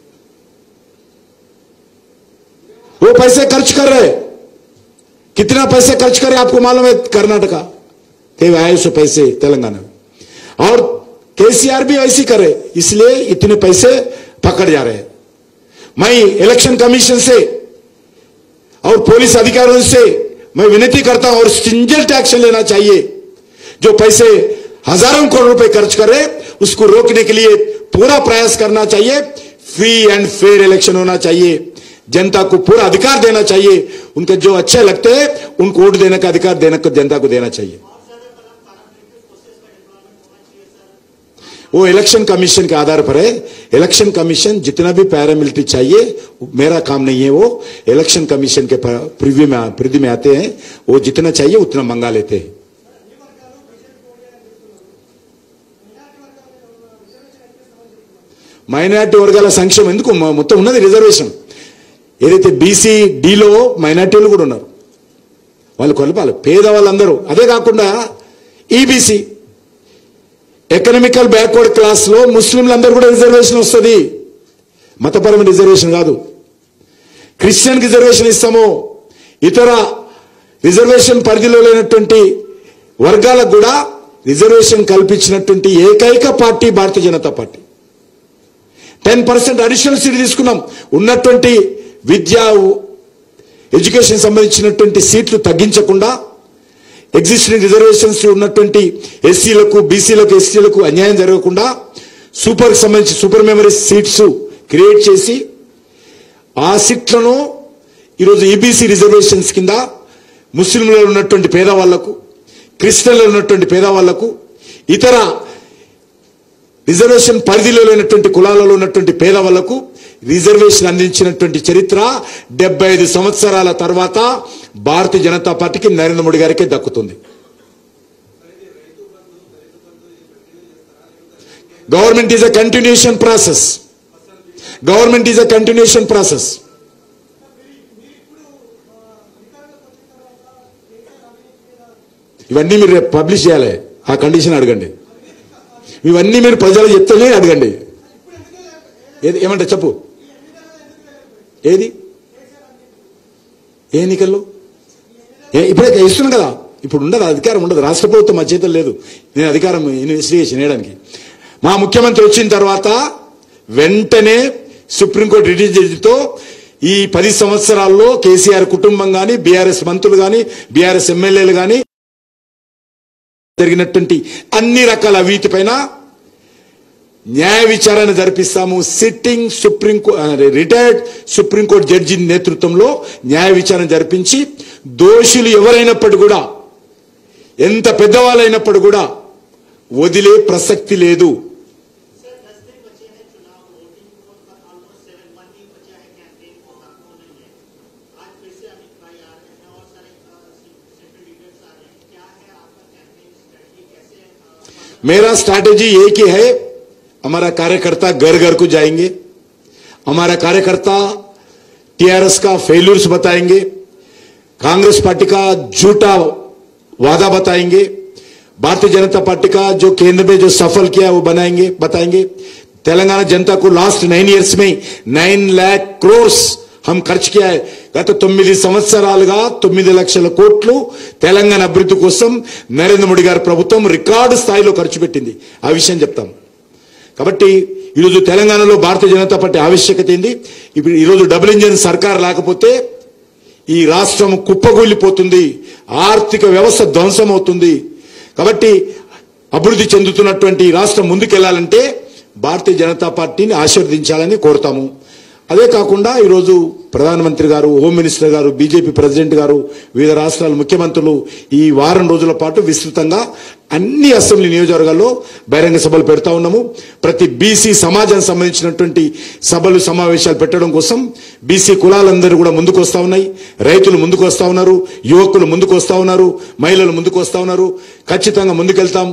वो पैसे खर्च कर रहे हैं। कितना पैसे खर्च करे आपको मालूम है कर्नाटका के आए सो पैसे तेलंगाना में और केसीआर भी ऐसी करे इसलिए इतने पैसे पकड़ जा रहे हैं मैं इलेक्शन कमीशन से और पुलिस अधिकारियों से मैं विनती करता हूं और स्ट्रिंजेंट एक्शन लेना चाहिए जो पैसे हजारों करोड़ रुपए खर्च कर रहे उसको रोकने के लिए पूरा प्रयास करना चाहिए फ्री एंड फेयर इलेक्शन होना चाहिए जनता को पूरा अधिकार देना चाहिए उनके जो अच्छे लगते हैं उनको वोट देने का अधिकार देने को जनता को देना चाहिए वो इलेक्शन कमीशन के आधार पर है इलेक्शन कमीशन जितना भी पैरामिलिट्री चाहिए मेरा काम नहीं है वो इलेक्शन कमीशन के प्रिव्यू में परिधि में आते हैं वो जितना चाहिए उतना मंगा लेते हैं మైనార్టీ వర్గాల సంక్షేమం ఎందుకు మ- మొత్తం ఉన్నది రిజర్వేషన్ ఏదైతే బీసీ డీలో మైనార్టీలు కూడా ఉన్నారు వాళ్ళు కొలపాలి పేదవాళ్ళందరూ అదే కాకుండా ఈబీసీ ఎకనామికల్ బ్యాక్వర్డ్ క్లాస్ లో ముస్లింలందరూ కూడా రిజర్వేషన్ వస్తుంది మతపరమైన రిజర్వేషన్ కాదు క్రిస్టియన్ రిజర్వేషన్ ఇస్తాము ఇతర రిజర్వేషన్ పరిధిలో లేనటువంటి వర్గాలకు కూడా రిజర్వేషన్ కల్పించినటువంటి ఏకైక party Bharatiya Janata Party ten percent additional seat తీసుకున్నాం ఉన్నటువంటి విద్యా ఎడ్యుకేషన్ సంబంధించినటువంటి సీట్లు తగ్గించకుండా ఎగ్జిస్టింగ్ రిజర్వేషన్స్ ఉన్నటువంటి ఎస్సీలకు బీసీలకు ఎస్టీలకు అన్యాయం జరగకుండా సూపర్ సంబంధించి సూపర్ మెమరీ సీట్స్ క్రియేట్ చేసి ఆ సీట్లను ఈరోజు ఈబీసీ రిజర్వేషన్స్ కింద ముస్లింలలో ఉన్నటువంటి పేదవాళ్లకు క్రిస్టియన్లో ఉన్నటువంటి పేదవాళ్లకు ఇతర రిజర్వేషన్ పరిధిలో లేనటువంటి కులాలలో ఉన్నటువంటి పేదవాళ్లకు రిజర్వేషన్ అందించినటువంటి చరిత్ర డెబ్బై ఐదు సంవత్సరాల తర్వాత భారతీయ జనతా పార్టీకి నరేంద్ర మోడీ గారికి దక్కుతుంది government is a continuation process government is a continuation process ఇవన్నీ మీరు రేపు పబ్లిష్ చేయాలి ఆ కండిషన్ అడగండి ఇవన్నీ మీరు ప్రజలు చెప్తేనే అడగండి ఏది ఏమంటే చెప్పు ఏది ఏ ఎన్నికల్లో ఏ ఇప్పుడే ఇస్తున్నాం కదా ఇప్పుడు ఉండదు అధికారం ఉండదు రాష్ట్ర ప్రభుత్వం మా చేతుల్లో లేదు నేను అధికారం ఇన్వెస్టిగేషన్ చేయడానికి మా ముఖ్యమంత్రి వచ్చిన తర్వాత వెంటనే సుప్రీంకోర్టు రిలీజ్ జడ్జితో ఈ పది సంవత్సరాల్లో కేసీఆర్ కుటుంబం కానీ బీఆర్ఎస్ మంత్రులు కానీ బీఆర్ఎస్ ఎమ్మెల్యేలు కానీ జరిగినటువంటి అన్ని రకాల అవినీతి పైన న్యాయ విచారణ జరిపిస్తాము sitting supreme retired supreme court judge నేతృత్వంలో న్యాయ విచారణ జరిపించి దోషులు ఎవరైనప్పటికీ కూడా ఎంత పెద్దవాళ్ళైనప్పుడు కూడా వదిలే ప్రసక్తి లేదు सर दस दिन बचे हैं चुनाव वोटिंग को ऑलमोस्ट सेवन वन वीक बचा है कैंपेन को खत्म होने में आज फिर से अमित भाई आ रहे हैं और सारे सेंट्रल लीडर्स आ रहे हैं क्या है आपका कैंपेन स्ट्रेटजी कैसे अ, मेरा स्ट्रैटेजी एक ही है हमारा कार्यकर्ता घर घर को जाएंगे हमारा कार्यकर्ता टीआरएस का फेल्यूर्स बताएंगे कांग्रेस पार्टी का झूठा वादा बताएंगे भारतीय जनता पार्टी का जो केंद्र में जो सफल किया वो बनाएंगे बताएंगे तेलंगाना जनता को लास्ट नाइन इयर्स में నైన్ ల్యాక్ క్రోర్స్ హం ఖర్చు కియా है గత తొమ్మిది సంవత్సరాలుగా తొమ్మిది లక్షల కోట్లు తెలంగాణ అభివృద్ధి కోసం నరేంద్ర మోడీ గారి ప్రభుత్వం రికార్డు స్థాయిలో ఖర్చు పెట్టింది ఆ విషయం చెప్తాం కాబట్టి ఈరోజు తెలంగాణలో భారతీయ జనతా పార్టీ ఆవశ్యకత ఏంది ఇప్పుడు ఈరోజు డబుల్ ఇంజిన్ సర్కార్ లేకపోతే ఈ రాష్ట్రం కుప్పగూలిపోతుంది ఆర్థిక వ్యవస్థ ధ్వంసం అవుతుంది కాబట్టి అభివృద్ధి చెందుతున్నటువంటి ఈ రాష్ట్రం ముందుకెళ్లాలంటే భారతీయ జనతా పార్టీని ఆశీర్వదించాలని కోరుతాము అదే కాకుండా ఈరోజు ప్రధానమంత్రి గారు హోమ్ మినిస్టర్ గారు బీజేపీ ప్రెసిడెంట్ గారు వివిధ రాష్ట్రాల ముఖ్యమంత్రులు ఈ వారం రోజుల పాటు విస్తృతంగా అన్ని అసెంబ్లీ నియోజకవర్గాల్లో బహిరంగ సభలు పెడతా ఉన్నాము ప్రతి బీసీ సమాజానికి సంబంధించినటువంటి సభలు సమావేశాలు పెట్టడం కోసం బీసీ కులాలందరూ కూడా ముందుకు వస్తా ఉన్నాయి రైతులు ముందుకు వస్తా ఉన్నారు యువకులు ముందుకు వస్తా ఉన్నారు మహిళలు ముందుకు వస్తా ఉన్నారు ఖచ్చితంగా ముందుకెళ్తాం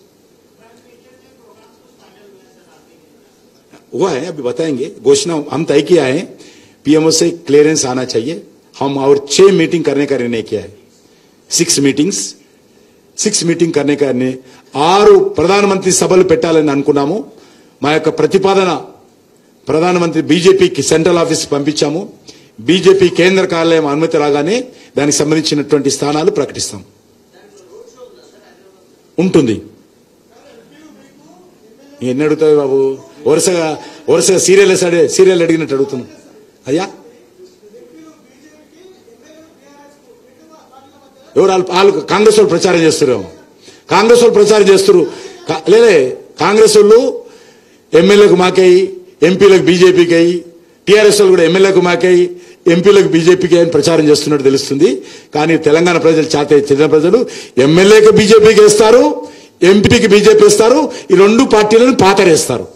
हुआ है अभी बताएंगे घोषणा हम तय किया है पीएमओ से क्लियरेंस आना चाहिए हम और छह मीटिंग करने का निर्णय किया है సిక్స్ మీటింగ్స్ సిక్స్ మీటింగ్ కర్నే కానీ ఆరు ప్రధానమంత్రి సభలు పెట్టాలని అనుకున్నాము మా యొక్క ప్రతిపాదన ప్రధానమంత్రి బీజేపీకి సెంట్రల్ ఆఫీస్ పంపించాము బీజేపీ కేంద్ర కార్యాలయం అనుమతి రాగానే దానికి సంబంధించినటువంటి స్థానాలు ప్రకటిస్తాం ఉంటుంది ఎన్ని అడుగుతావు బాబు వరుసగా వరుసగా సీరియల్ అడే సీరియల్ అడిగినట్టు అడుగుతున్నాం అయ్యా ఎవరు వాళ్ళు వాళ్ళు కాంగ్రెస్ వాళ్ళు ప్రచారం చేస్తున్నారు కాంగ్రెస్ వాళ్ళు ప్రచారం చేస్తారు కా- లేదే కాంగ్రెస్ వాళ్ళు ఎమ్మెల్యేకు మాకయ్యి ఎంపీలకు బీజేపీకి అయ్యి టీఆర్ఎస్ వాళ్ళు కూడా ఎమ్మెల్యేకు మాకయ్యి ఎంపీలకు బీజేపీకి అని ప్రచారం చేస్తున్నట్టు తెలుస్తుంది కానీ తెలంగాణ ప్రజలు చాత చెందిన ప్రజలు ఎమ్మెల్యేకి బీజేపీకి వేస్తారు ఎంపీకి బీజేపీ వేస్తారు ఈ రెండు పార్టీలను పాతరేస్తారు